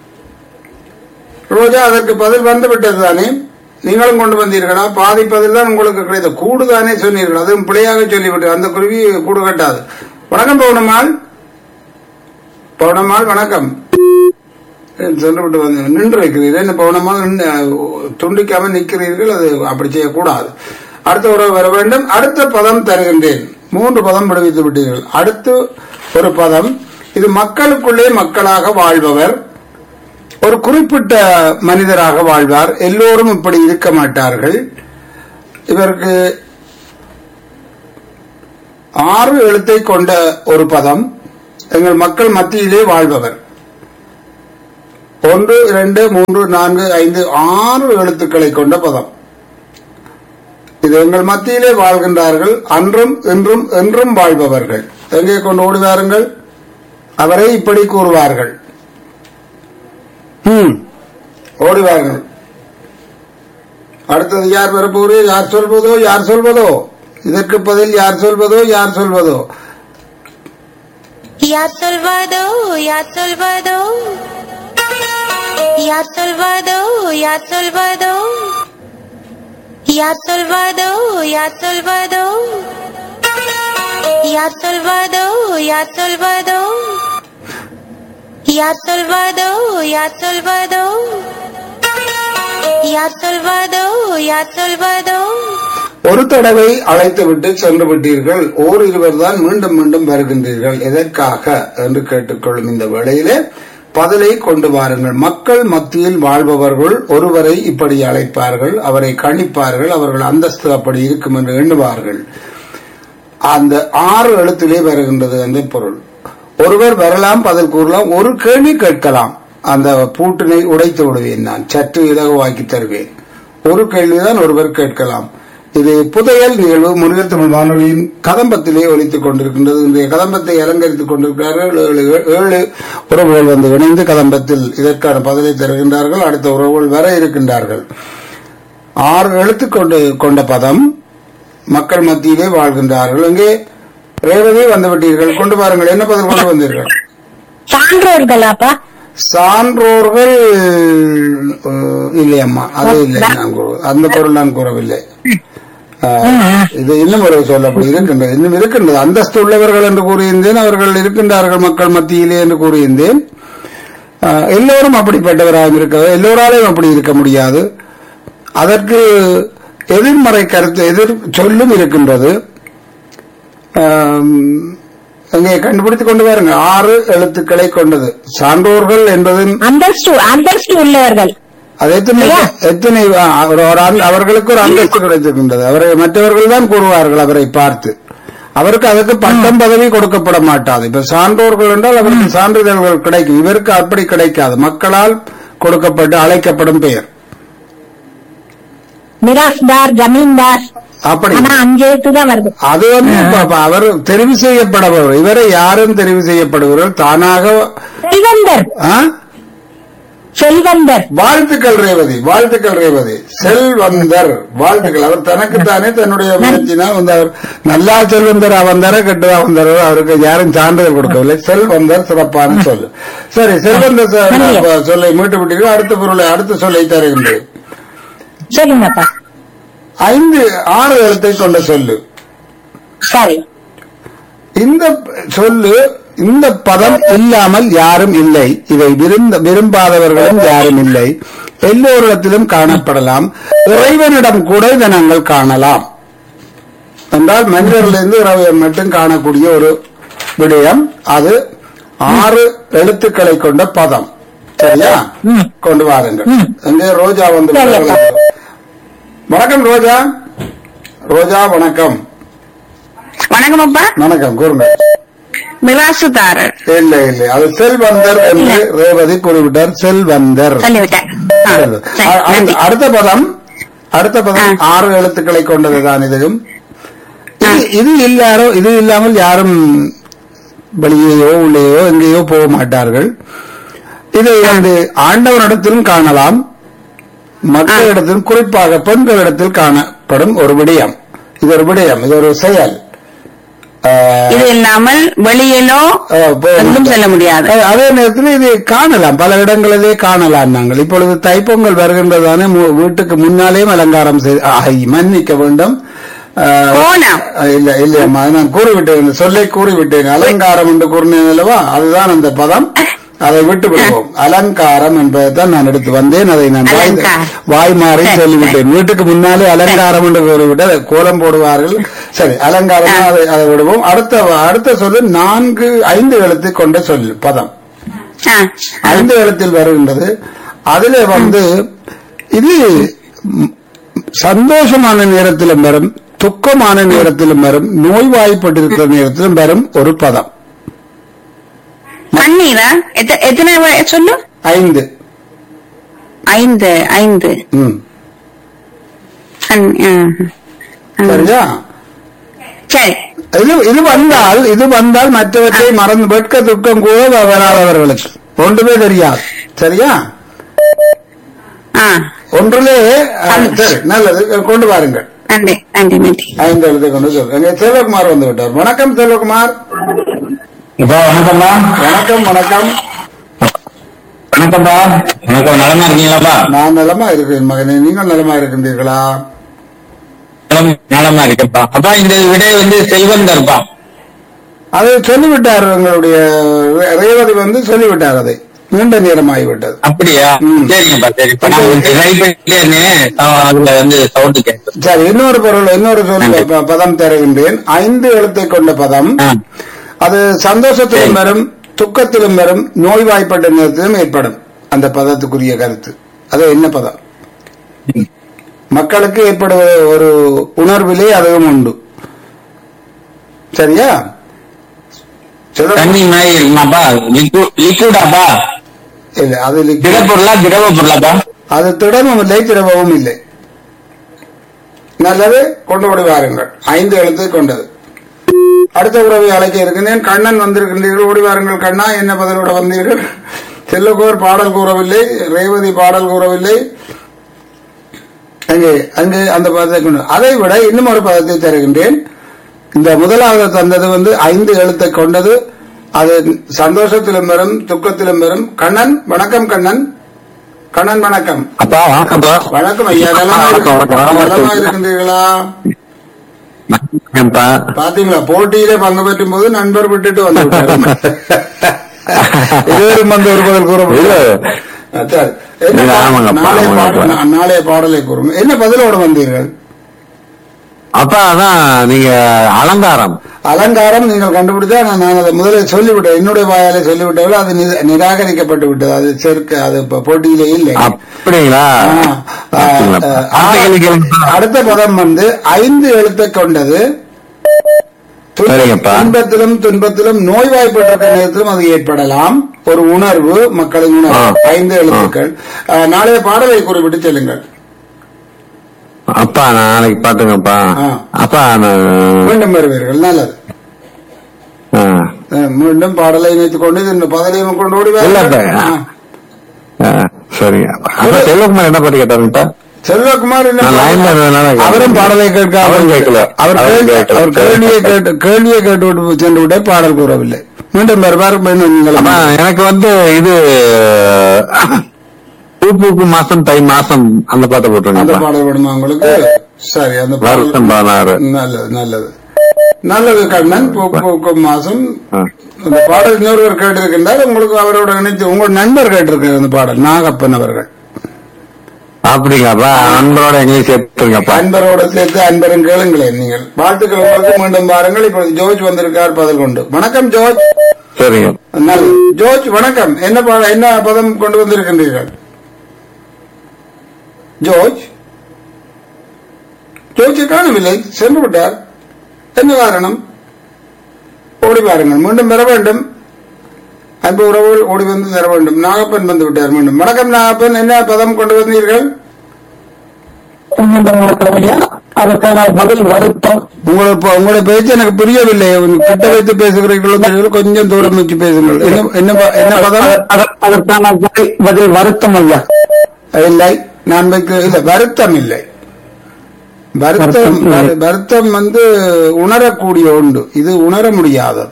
ரோஜா அதற்கு பதில் வந்து விட்டது தானே நீங்களும் கொண்டு வந்தீர்களா பாதி பதில் தான் உங்களுக்கு கிடைத்த கூடு தானே சொன்னீர்கள் அதுவும் பிழையாக சொல்லிவிட்டு அந்த குருவி கூடு கட்டாது வணக்கம் பவுனம்மாள் பவுனம்மாள் வணக்கம் சென்று விட்டு வந்து நின்று வைக்கிறீர்கள் என்ன பவுனம்மாள் நின்று, துண்டிக்காம நிற்கிறீர்கள் அது அப்படி செய்யக்கூடாது அடுத்த உறவு வர வேண்டும் அடுத்த பதம் தருகின்றேன் மூன்று பதம் விடுவித்து விட்டீர்கள் அடுத்து ஒரு பதம் இது மக்களுக்குள்ளே மக்களாக வாழ்பவர் ஒரு குறிப்பிட்ட மனிதராக வாழ்வார் எல்லோரும் இப்படி இருக்க மாட்டார்கள் இவருக்கு ஆறு எழுத்தை கொண்ட ஒரு பதம் எங்கள் மக்கள் மத்தியிலே வாழ்பவர் ஒன்று இரண்டு மூன்று நான்கு ஐந்து ஆறு எழுத்துக்களை கொண்ட பதம் இது எங்கள் மத்தியிலே வாழ்கின்றார்கள் அன்றும் இன்றும் என்றும் வாழ்பவர்கள் எங்கே கொண்டு ஓடி வாருங்கள் அவரை இப்படி கூறுவார்கள் ம் ஓடி வாருங்கள் அடுத்தது யார் வரப்போரு யார் சொல்வதோ யார் சொல்வதோ இதற்கு பதில் யார் சொல்வதோ யார் சொல்வதோ Ya Salvador, Ya Salvador. Ya Salvador, Ya Salvador. Ya Salvador, Ya Salvador. Ya Salvador, Ya Salvador. Ya Salvador, Ya Salvador. Ya Salvador, Ya Salvador. ஒரு தடவை அழைத்து விட்டு சென்று விட்டீர்கள் ஓர் இருவர் தான் மீண்டும் மீண்டும் வருகின்றீர்கள் எதற்காக என்று கேட்டுக்கொள்ளும் இந்த வேளையிலே பதிலை கொண்டு வாருங்கள் மக்கள் மத்தியில் வாழ்பவர்கள் ஒருவரை இப்படி அழைப்பார்கள் அவரை கணிப்பார்கள் அவர்கள் அந்தஸ்து அப்படி இருக்கும் என்று எண்ணுவார்கள் அந்த ஆறு எழுத்திலே வருகின்றது அந்த பொருள் ஒருவர் வரலாம் பதில் கூறலாம் ஒரு கேள்வி கேட்கலாம் அந்த பூட்டினை உடைத்து விடுவேன் நான் சற்று இலகுவாக்கி தருவேன் ஒரு கேள்விதான் ஒருவர் கேட்கலாம் இது புதையல் நிகழ்வு முருகர் தமிழ் வானொலியின் கதம்பத்திலே ஒலித்துக் கொண்டிருக்கின்றது இன்றைய கதம்பத்தை அலங்கரித்துக் கொண்டிருக்கிறார்கள் ஏழு ஏழு உறவுகள் வந்து இணைந்து கதம்பத்தில் இதற்கான பதிலை தருகின்றார்கள் அடுத்த உறவுகள் வர இருக்கின்றார்கள் ஆறு எழுத்து கொண்டு கொண்ட பதம் மக்கள் மத்தியிலே வாழ்கின்றார்கள் அங்கே ரேவதி வந்து விட்டீர்கள் கொண்டு பாருங்கள் என்ன பதில் கொண்டு வந்தீர்கள் சான்றோர்களாப்பா சான்றோர்கள் அஹ், இல்லை அம்மா அது இல்லை நான் கூறு- அந்த பொருள் நான் கூறவில்லை அஹ், இது இன்னும் ஒரு சொல்லப்படி இருக்கின்றது இன்னும் இருக்கின்றது அந்தஸ்து உள்ளவர்கள் என்று கூறியிருந்தேன் அவர்கள் இருக்கின்றார்கள் மக்கள் மத்தியிலே என்று கூறியிருந்தேன் அஹ், எல்லோரும் அப்படிப்பட்டவராக இருக்க எல்லோராலையும் அப்படி இருக்க முடியாது அதற்கு எதிர்மறை கருத்து எதிர் சொல்லும் இருக்கின்றது ஆம், அங்கே கண்டுபிடித்துக் கொண்டு வாருங்க ஆறு எழுத்துக்களை கொண்டது சான்றோர்கள் என்பதின் அந்தஸ்து அந்தஸ்து உள்ளவர்கள் அது எத்தனை எத்தனை ஆ, ஒரு- ஒரு அந்த- அவர்களுக்கு ஒரு அந்தஸ்து கிடைத்திருக்கின்றது அவரை மற்றவர்கள் தான் கூறுவார்கள் அவரை பார்த்து அவருக்கு அதுக்கு பட்டம் பதவி கொடுக்கப்பட மாட்டாது இப்ப சான்றோர்கள் என்றால் அவருக்கு சான்றிதழ்கள் கிடைக்கும் இவருக்கு அப்படி கிடைக்காது மக்களால் கொடுக்கப்பட்டு அழைக்கப்படும் பெயர் மிராஸ்தார் ஜமீன்தார் அப்படி ஆனா அஞ்சு எழுத்து தான் வருது அது வந்து இப்ப- இப்ப அவர் தெரிவு செய்யப்படுபவர் இவரை யாரும் தெரிவு செய்யப்படுபவர்கள் தானாக செல்வந்தர் ஆ? செல்வந்தர் வாழ்த்துக்கள் ரேவதி வாழ்த்துக்கள் ரேவதி செல்வந்தர் வாழ்த்துக்கள் அவர் தனக்குத்தானே தன்னுடைய முயற்சினால் வந்து அவர் நல்லா செல்வந்தரா வந்தாரோ கெட்டதா வந்தாரோ அவருக்கு யாரும் சான்றிதழ் கொடுக்கவில்லை செல்வந்தர் சிறப்பான சொல் சரி செல்வந்தர் சொ- சொல்லை மீட்டு விட்டீர்கள் அடுத்த பொருளை அடுத்த சொல்லை தருகின்றேன் சொல்லுங்கப்பா ஐந்து ஆறு எழுத்தை கொண்ட சொல்லு சரி இந்த சொல்லு இந்த பதம் இல்லாமல் யாரும் இல்லை இதை விரும்ப விரும்பாதவர்களும் யாரும் இல்லை எல்லோரிடத்திலும் காணப்படலாம் இறைவனிடம் கூட இதை நாங்கள் காணலாம் என்றால் மனிதர்களிருந்து இறைவன் மட்டும் காணக்கூடிய ஒரு விடயம் அது ஆறு எழுத்துக்களை கொண்ட பதம் சரியா கொண்டு வாருங்கள் எங்கே ரோஜா வந்து விட்டார்கள். வணக்கம் ரோஜா ரோஜா வணக்கம் வணக்கம் அப்பா வணக்கம் கூறுங்க மிராசுதாரர் இல்லை இல்லை அது செல்வந்தர் என்று ரேவதி கூறிவிட்டார் செல்வந்தர் சொல்லிவிட்டேன் ஆ, நல்லது. சரி, அ- நன்றி. அடுத்த- அடுத்த பதம் அடுத்த பதம் ஆறு எழுத்துக்களை கொண்டதுதான் இதுவும் இது இது இல்லாரோ இது இல்லாமல் யாரும் வெளியேயோ உள்ளேயோ எங்கேயோ போக மாட்டார்கள் இதை வந்து ஆண்டவனிடத்திலும் காணலாம் மக்களிடத்திலும் குறிப்பாக பெண்களிடத்தில் காணப்படும் ஒரு விடயம் இது ஒரு விடயம் இது ஒரு செயல் அஹ், இது இல்லாமல் வெளியிலோ அஹ், போக எங்கும் மாட்டார்கள். செல்ல முடியாது அஹ் அதே நேரத்தில் இதை காணலாம் பல இடங்களிலே காணலாம் நாங்கள் இப்பொழுது தைப்பொங்கல் வருகின்றதானே மு- வீட்டுக்கு முன்னாலேயும் அலங்காரம் செய்து ஆஹ், மன்னிக்க வேண்டும் அஹ், கோலம். அஹ், இல்ல இல்லையம்மா அது நான் கூறிவிட்டேன் இந்த சொல்லை கூறிவிட்டேன் அலங்காரம் என்று கூறினேன் அல்லவா அதுதான் அந்த பதம் அதை விட்டு விடுவோம் அலங்காரம் என்பதைத்தான் நான் எடுத்து வந்தேன் அதை நான் வாய்- அலங்காரம். வாய் மாறி சரி, சொல்லிவிட்டேன் வீட்டுக்கு முன்னாலே அலங்காரம் என்று கூறிவிட்டு அதை கோலம் போடுவார்கள் சரி அலங்காரம் அதை அதை விடுவோம் அடுத்த அடுத்த சொல்லு நான்கு ஐந்து எழுத்து கொண்ட சொல் பதம் ஆ, ஐந்து எழுத்தில் வருகின்றது அதிலே வந்து இது ம், சந்தோஷமான நேரத்திலும் வரும் துக்கமான நேரத்திலும் வரும் நோய்வாய்ப்பட்டிருக்கிற நேரத்திலும் வரும் ஒரு பதம் கண்ணீரா எத்த- எத்தனை வ- சொல்லு ஐந்து ஐந்து ஐந்து ம். கண்- ஆ. சரியா சரி இது இது வந்தால் இது வந்தால் மற்றவற்றை மறந்து வெட்க துக்கம் கூட வராதவர்களுக்கு ஒன்றுமே தெரியாது சரியா ஆ ஒன்றிலே அஹ், சரி நல்லது கொண்டு வாருங்கள் நன்றி நன்றி நன்றி ஐந்து எழுத்தை கொண்டு சொல் எங்க செல்வகுமார் வந்து விட்டார் வணக்கம் செல்வகுமார் இப்பா வணக்கம்ப்பா வணக்கம் வணக்கம் வணக்கம்ப்பா வணக்கம் நலமா இருக்கீங்களாப்பா நான் நலமா இருக்கிறேன் மகனே நீங்கள் நலமா இருக்கின்றீர்களா நலம் நலமா இருக்கேன்ப்பா அப்பா இந்த விடை வந்து செல்வந்தர்ப்பா அதை சொல்லிவிட்டார் எங்களுடைய ரே- ரேவதி வந்து சொல்லிவிட்டார் அதை நீண்ட நேரம் ஆகிவிட்டது அப்படியா ம். சரிங்கப்பா சரி இப்ப நான் வந்து ட்ரை பண்ணிட்டே இருந்தேன் அஹ் அதுல வந்து சவுண்ட் கேட்குது சரி இன்னொரு பொருள் இன்னொரு சொல் நன்றி. ப- பதம் தருகின்றேன் ஐந்து எழுத்தை கொண்ட பதம் ஆ. அது சந்தோஷத்திலும் சரி. வரும் துக்கத்திலும் வரும் நோய்வாய்ப்பட்ட நேரத்திலும் ஏற்படும் அந்த பதத்துக்குரிய கருத்து அது என்ன பதம் ம். மக்களுக்கு ஏற்படுவது ஒரு உணர்விலே அதுவும் உண்டு சரியா சில- தண்ணி மாதிரி இருக்குமாப்பா லிக்விடாப்பா இல்ல அது liquid. திடப்பொருளா திரவ பொருளாப்பா அது திடமும் இல்லை திரவமும் இல்லை நல்லது கொண்டு ஓடி வாருங்கள் ஐந்து எழுத்து கொண்டது அடுத்த உறவை அழைக்க இருக்கின்றேன் கண்ணன் வந்திருக்கின்றீர்கள் ஓடி வாருங்கள் கண்ணா என்ன பதிலோட வந்தீர்கள் செல்லகோர் பாடல் கூறவில்லை ரேவதி பாடல் கூறவில்லை அங்கே அங்கே அந்த பதத்தை கொண்டு அதை விட இன்னும் ஒரு பதத்தை தருகின்றேன் இந்த முதலாவது தந்தது வந்து ஐந்து எழுத்தை கொண்டது அது சந்தோஷத்திலும் வரும் துக்கத்திலும் வரும் கண்ணன் வணக்கம் கண்ணன் கண்ணன் வணக்கம் அப்பா வணக்கம்ப்பா வணக்கம் ஐயா நலமா வணக்கம், இருக்கு- வணக்கம், வணக்கம். நலமா இருக்கின்றீர்களா வணக்கம்ப்பா பாத்தீங்களா போட்டியில பங்கு பெற்றும் போது நண்பர் விட்டுட்டு வந்து விட்டாரு. இருவரும் வந்து ஒரு பதில் கூற இல்ல. சரி. என்ன இல்ல, பா- ஆமாங்க, நாளைய ஆமாங்க. பாடல் நா- நாளைய பாடலை கூறுங்க என்ன பதிலோட வந்தீர்கள் அப்பா அதான் நீங்க அலங்காரம் அலங்காரம் நீங்கள் கண்டுபிடித்தா நான் நான் அதை முதலில் சொல்லிவிட்டேன் என்னுடைய வாயாலே சொல்லிவிட்டவர்கள் அது நிர- நிராகரிக்கப்பட்டு விட்டது அது சேர்க்க அது இப்ப போட்டியிலே இல்லை அப்படிங்களா ஆ, ஆ, அப்படிங்களா? ஆ, அடுத்த கேள்வி கேளுங்க. அடுத்த பதம் வந்து ஐந்து எழுத்தை கொண்டது துன்ப- சரிங்கப்பா. இன்பத்திலும் துன்பத்திலும் நோய்வாய்ப்பட்ட நேரத்திலும் அது ஏற்படலாம் ஒரு உணர்வு மக்களின் உணர்வு ஆ. ஐந்து எழுத்துக்கள் ஆ, நாளைய பாடலை குறிப்பிட்டு செல்லுங்கள் அப்பா நாளைக்கு பாத்துங்கப்பா ஆ. அப்பா நான் மீண்டும் வருவீர்கள் நல்லது ஆ. ஆ, மீண்டும் பாடலை இணைத்துக் கொண்டு இந்த பதவியும் கொண்டு ஓடி இல்ல, வாருங்கள். இல்ல. ஆ. ஆ, சரிங்க அப்பா செல்வகுமார் என்ன பாட்டு கேட்டாருங்கப்பா செல்வகுமார் என்ன நான் line ல இருந்ததுனால கேட்கல. அவரும் பாடலை கேட்க அவரும் கேட்கல. அவர் அவரும் கேள்வி- கேட்கல. அவர் கேள்வியை கேட்டு கேள்வியை கேட்டு விட்டு சென்று விட பாடல் கூறவில்லை மீண்டும் வருவார் மீண்டும் நீங்கள் அப்பா எனக்கு வந்து இது பூ பூக்கு மாசம் தை மாசம் அந்த பாட்டை அந்த போட்டுருங்க பாடல் விடுமா உங்களுக்கு சரி அந்த பாடல் வருஷம் பதினாறு நல்லது நல்லது நல்லது கண்ணன் பூ- பூக்கும் மாசம் ஆ. அந்த பாடல் இன்னொருவர் கேட்டிருக்கின்றார் உங்களுக்கு அவரோட இணைத்து உங்கள் நண்பர் கேட்டிருக்கார் அந்த பாடல் நாகப்பன் அவர்கள் அப்படிங்கப்பா நண்பரோட எங்கேயும் சேர்த்துருங்கப்பா அன்பரோட சேர்த்து அன்பரும் கேளுங்களேன் நீங்கள் வாழ்த்துக்கள் உங்களுக்கு மீண்டும் பாருங்கள் இப்பொழுது ஜோர்ஜ் வந்திருக்கார் பதில் கொண்டு வணக்கம் ஜோர்ஜ் சரிங்க நல்லது ஜோர்ஜ் வணக்கம் என்ன பா- என்ன பதம் கொண்டு வந்திருக்கின்றீர்கள் ஜோர்ஜ் ஜோர்ஜை காணவில்லை சென்று விட்டார் என்ன காரணம் ஓடி பாருங்கள் மீண்டும் பெற வேண்டும் அன்பு உறவுகள் ஓடி வந்து தர வேண்டும் நாகப்பன் வந்து விட்டார் மீண்டும் வணக்கம் நாகப்பன் என்ன பதம் கொண்டு வந்தீர்கள் அதுக்கான பதில் வருத்தம் உங்களை இப்ப- உங்களுடைய பேச்சு எனக்கு புரியவில்லை உங்க கிட்ட வைத்து பேசுகிறீர்களோ தெரியல கொஞ்சம் தூரம் வச்சு பேசுங்கள் என்ன என்ன ப- என்ன பதம் அதற்கான பதில் பதில் வருத்தம் ஐயா இல்லை நான் வைக்க இல்ல வருத்தம் இல்லை வருத்தம் வருத்தம் இல்லை. வரு- வருத்தம் வந்து உணரக்கூடிய உண்டு இது உணர முடியாதது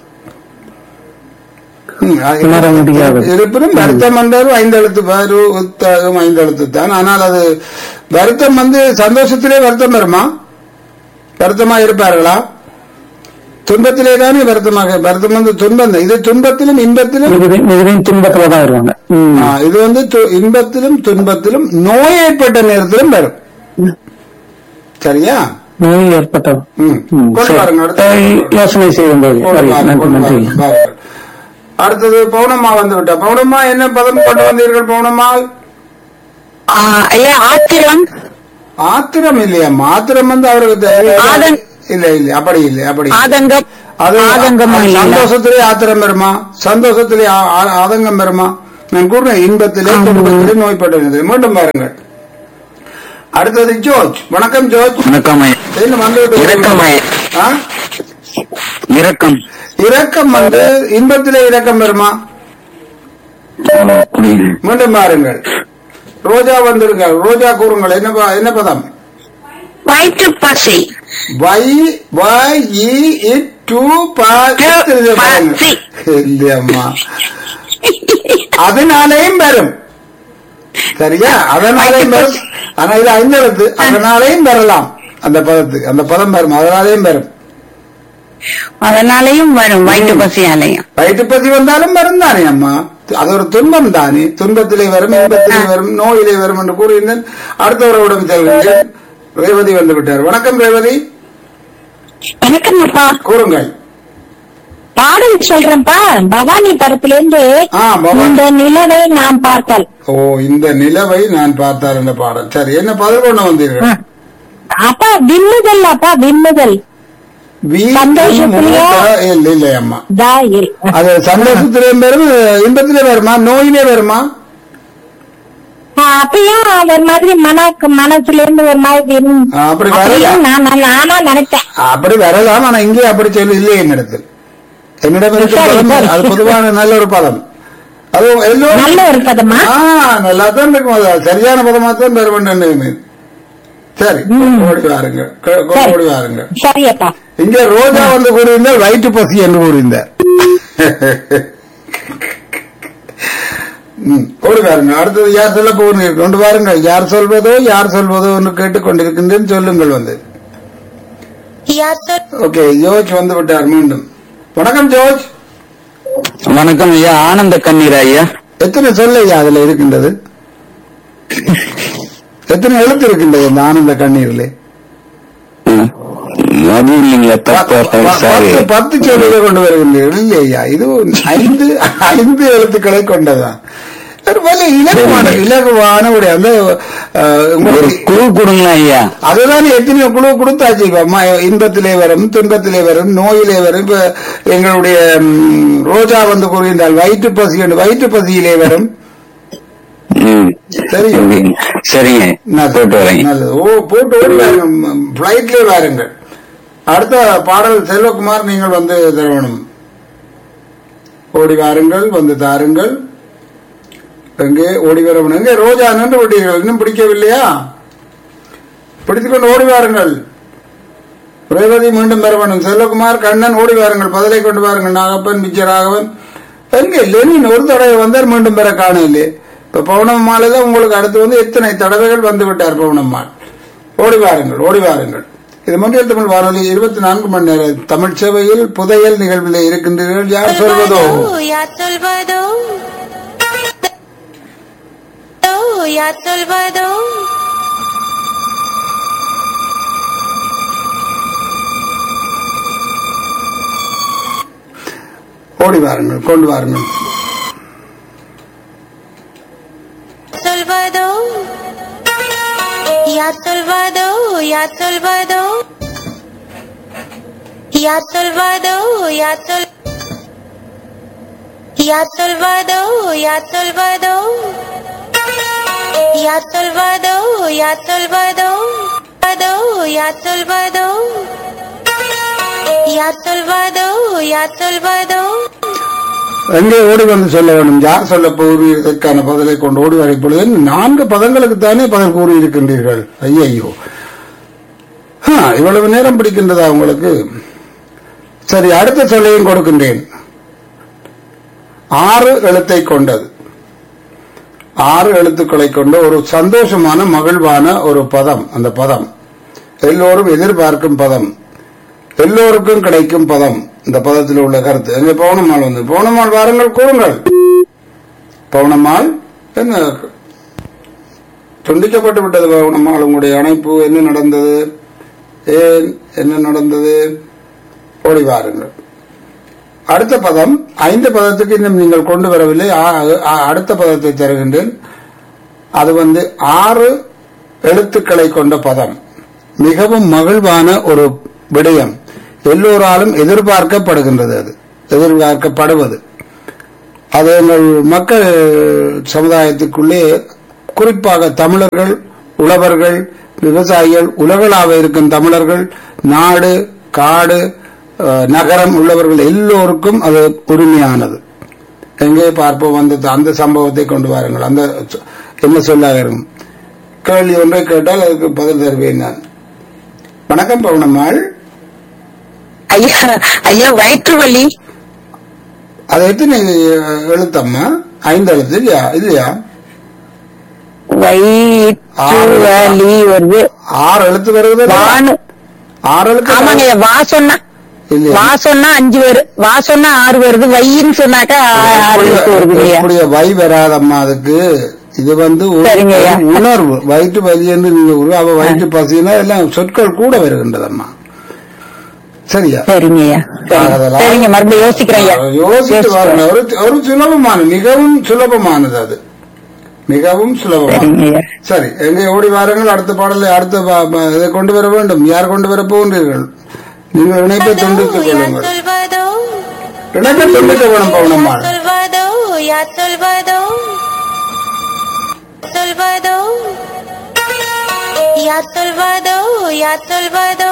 ம், அது- உணர முடியாதது. இருப்பினும் வருத்தம் என்றது ஐந்தெழுத்து வரு உத்தகம் ஐந்தெழுத்து தான் ஆனால் அது வருத்தம் வந்து சந்தோஷத்திலே வருத்தம் வருமா வருத்தமா இருப்பார்களா துன்பத்திலே தானே வருத்தமாக வருத்தம் வந்து துன்பம் தான். இது துன்பத்திலும் இன்பத்திலும் மிகவும் துன்பத்துல தான் வருவாங்க ம். ஆ, இது வந்து து- இன்பத்திலும் துன்பத்திலும் நோய் ஏற்பட்ட நேரத்திலும் வரும் சரியா நோய் ஏற்பட்டது ம். ம், கொண்டு சரி. வாருங்க, அடுத்து அஹ், யோசனை செய்யும்போது கொண்டு சரி, வாருங்க, நன்றி கொண்டு நன்றி வாருங்க, வாருங்கள். அடுத்தது பௌர்ணமா வந்து விட்டா பௌர்ணமா என்ன பதம் கொண்டு வந்தீர்கள் பௌர்ணமா ஐயா ஆத்திரம் ஆத்திரம் இல்லையா ஆத்திரம் வந்து அவருக்கு தெ- ஆதங்- இல்ல இல்ல அப்படி இல்லை அப்படி இல்லை. ஆதங்கம் அது ஆதங்கமா அது இல்ல சந்தோஷத்திலே ஆத்திரம் வருமா சந்தோஷத்திலே ஆ- ஆ- ஆதங்கம் வருமா நான் கூறுறேன் இன்பத்திலே துன்பத்திலே நோய்பட்ட நிலை. மீண்டும் பாருங்கள் அடுத்தது ஜோர்ஜ் வணக்கம் ஜோர்ஜ் வணக்கம் ஐயா என்ன வந்து இரக்கம் ஐயா ஆ? இரக்கம் இரக்கம் வந்து இன்பத்திலே இரக்கம் வருமா புரியுது மீண்டும் பாருங்கள் ரோஜா வந்திருங்க ரோஜா கூறுங்கள் என்ன ப- என்ன பதம் வயிற்று பசி வை வை இ இட் டு பா பசி. இல்லையம்மா அதனாலேயும் வரும் சரியா அதனாலேயும் வரும் ஆனா இது ஐந்து எழுத்து அதனாலேயும் வரலாம் அந்த பதத்துக்கு அந்த பதம் வரும் அதனாலேயும் வரும் அதனாலையும் வரும் வயிற்று பசியாலையும் வயிற்றுப்பசி வந்தாலும் வரும் தானே அம்மா அது ஒரு துன்பம் தானே துன்பத்திலே வரும் இன்பத்திலே வரும் நோயிலே வரும் என்று கூறியிருந்தேன் அடுத்தவரோடம் செல்கின்றேன் ரேவதி வந்து விட்டார் வணக்கம் ரேவதி எனக்குப்பா கூறுங்கள் பாடல் சொல்றேன்ப்பா பவானி தரப்புல இருந்து ஆ, பவானி. இந்த நிலவை நாம் பார்த்தல் ஓ இந்த நிலவை நான் பார்த்தார் என்ற பாடல் சரி என்ன பதில் கொண்டு வந்தீர்கள் அப்பா விண்ணுதல் அப்பா விண்ணுதல் வீ சந்தோஷத்திலேயா? இல்ல இல்ல அம்மா தா இரு. அது சந்தோஷத்திலேயும் வரும் இன்பத்திலே வருமா நோயிலே வருமா ஆ, அப்பயும் ஒரு மாதிரி மனக்கு மனசுல இருந்து ஒரு மாதிரி விண்- ஆ, அப்படி அப்படியும் வரலாம் நான் நான் நானா நினைச்சேன் அப்படி வரலாம் ஆனா இங்கே அப்படி சொல்லி இல்லை என்னிடத்தில் என்னிடம் இருக்கிற சரி, பதம் சரி. அது பொதுவான நல்ல ஒரு பதம் அது எல்லோரும் நல்ல ஒரு பதமா ஆ நல்லா தான் இருக்கும் அது சரியான பதமா தான் பெற வேண்டும் சரி ஓடி வாருங்க கொ- கொ- சரி. ஓடி வாருங்க சரியப்பா இங்கே ரோஜா வந்து கூறியிருந்தால் வயிற்று பசி என்று கூறியிருந்தார் ம், ஓடி வாருங்க அடுத்தது யார் சொல்ல போகிறீர்கள் கொண்டு வாருங்கள் யார் சொல்வதோ யார் சொல்வதோ என்று கேட்டுக்கொண்டிருக்கின்றேன் சொல்லுங்கள் வந்து யார் சொல் ஓகே ஜோர்ஜ் வந்து விட்டார் மீண்டும் வணக்கம் ஜோர்ஜ் வணக்கம் ஐயா ஆனந்த கண்ணீர் ஐயா எத்தனை சொல்ல ஐயா அதுல இருக்கின்றது எத்தனை எழுத்து இருக்கின்றது இந்த ஆனந்த கண்ணீரிலே ம். அது இல்லைங்களா தப்பா சாரி பத்து பத்து சொல்லுகளை கொண்டு வருகின்றீர்கள் இல்லை ஐயா இது ஐந்து ஐந்து எழுத்துக்களை கொண்டதான் ஒரு வலி இலகுவான இலகுவான ஒரு அந்த அஹ், ஒரு உங்களுக்கு குழு கொடுங்களேன் ஐயா அதுதான் எத்தனையோ குழு கொடுத்தாச்சு இப்ப ம- இன்பத்திலே வரும் துன்பத்திலே வரும் நோயிலே வரும் இப்ப எங்களுடைய ம், ரோஜா வந்து கூறுகின்றால் வயிற்று பசி என்று வயிற்று பசியிலே வரும் ம். சரி சரிங்க போட்டு வரேங்க நல்லது ஓ போட்டு ஓடி பிளைட்லயே வாருங்கள் அடுத்த பாடல் செல்வகுமார் நீங்கள் வந்து தரணும் ஓடி வாருங்கள் வந்து தாருங்கள் எங்கே ஓடி வரணும் எங்கே ரோஜா நின்று விட்டீர்கள் இன்னும் பிடிக்கவில்லையா பிடித்துக்கொண்டு ஓடி வாருங்கள் ரேவதி மீண்டும் பெற வேண்டும் செல்வகுமார் கண்ணன் ஓடி வாருங்கள் பதிலை கொண்டு வாருங்கள் நாகப்பன் விஜயராகவன் எங்கே லெனின் ஒரு தடவை வந்தார் மீண்டும் பெற காணவில்லை இப்ப பவுனம்மாளில உங்களுக்கு அடுத்து வந்து எத்தனை தடவைகள் வந்து விட்டார் பவுனம்மாள் ஓடி வாருங்கள் ஓடி வாருங்கள் இது மொழியல் தமிழ் வானொலி இருபத்தி நான்கு மணி நேர தமிழ் சேவையில் புதையல் நிகழ்வில் இருக்கின்றீர்கள் யார் சொல்வதோ யார் சொல்வதோ யார் சொல்வதோ ஓடி வாருங்கள் கொண்டு வாருங்கள் சொல்வதோ யார் சொல்வதோ யார் சொல்வதோ யார் சொல்வதோ யார் சொல் யார் சொல்வதோ யார் சொல்வதோ யார் சொல்வதோ யார் சொல்வதோ அதோ யார் சொல்வதோ யார் சொல்வதோ யார் சொல்வதோ எங்கே ஓடி வந்து சொல்ல வேண்டும் யார் சொல்ல போகிறதற்கான பதிலை கொண்டு ஓடி வரை பொழுது நான்கு பதங்களுக்கு தானே பதில் கூறியிருக்கின்றீர்கள் ஐயையோ ஆ, இவ்வளவு நேரம் பிடிக்கின்றதா உங்களுக்கு சரி அடுத்த சொல்லையும் கொடுக்கின்றேன் ஆறு எழுத்தை கொண்டது ஆறு எழுத்துக்களை கொண்ட ஒரு சந்தோஷமான மகிழ்வான ஒரு பதம் அந்த பதம் எல்லோரும் எதிர்பார்க்கும் பதம் எல்லோருக்கும் கிடைக்கும் பதம் இந்த பதத்தில் உள்ள கருத்து எங்க பவுனம்மாள் வந்து பவுனம்மாள் வாருங்கள் கூறுங்கள் பவுனம்மாள் என்ன துண்டிக்கப்பட்டு விட்டது பவுனம்மாள் உங்களுடைய அணைப்பு என்ன நடந்தது ஏன் என்ன நடந்தது ஓடி வாருங்கள் அடுத்த பதம் ஐந்து பதத்துக்கு இன்னும் நீங்கள் கொண்டு வரவில்லை ஆ- ஆ- அடுத்த பதத்தை தருகின்றேன் அது வந்து ஆறு எழுத்துக்களை கொண்ட பதம் மிகவும் மகிழ்வான ஒரு விடயம் எல்லோராலும் எதிர்பார்க்கப்படுகின்றது அது எதிர்பார்க்கப்படுவது அது எங்கள் மக்கள் சமுதாயத்துக்குள்ளே குறிப்பாக தமிழர்கள் உழவர்கள் விவசாயிகள் உலகளாவ இருக்கும் தமிழர்கள் நாடு காடு அஹ், நகரம் உள்ளவர்கள் எல்லோருக்கும் அது உரிமையானது எங்கே பார்ப்போம் அந்த அந்த சம்பவத்தை கொண்டு வாருங்கள் அந்த சொ- என்ன சொல்லாக இருக்கும் கேள்வி ஒன்றை கேட்டால் அதுக்கு பதில் தருவேன் நான் வணக்கம் பவுனம்மாள் ஐயா ஐயா வயிற்று வலி அது எத்தனை எழுத்தம்மா ஐந்து எழுத்து இல்லையா இல்லையா வயிற்று வலி வருது ஆறு எழுத்து வருகிறது வானு ஆறு எழுத்து ஆமாங்க ஐயா வா சொன்னா இல்லையா வா சொன்னா அஞ்சு வரு வா சொன்னா ஆறு வருது வையின்னு சொன்னாக்கா ஆ- ஆறு எழுத்து வருது ஐயா எப்படிய வை வராதம்மா அதுக்கு இது வந்து ஒரு சரிங்க ஐயா. ஒரு உணர்வு வயிற்று வலி என்று நீங்க ஒரு- அவ வயிற்று பசினா எல்லாம் சொற்கள் கூட வருகின்றதம்மா சரியா சரிங்க ஐயா சரி. அதெல்லாம் சரிங்க மறுபடியும் யோசிக்கிறேன் ஐயா யோசித்து யோசிக்கிறேன். பாருங்க ஒரு ஒரு சுலபமான மிகவும் சுலபமானது அது மிகவும் சரிங்க சுலபமானது ஐயா சரி எங்கே ஓடி வாருங்கள் அடுத்த பாடலை அடுத்த பா- பா- இதை கொண்டு வர வேண்டும் யார் கொண்டு வர போகின்றீர்கள் நீங்கள் இணைப்பை துண்டித்துக் யார் கொள்ளுங்கள் சொல்வதோ இணைப்பை துண்டிக்க வேணும் பவுனம்மாள் சொல்வதோ யார் சொல்வதோ சொல்வதோ யார் சொல்வதோ யார் சொல்வதோ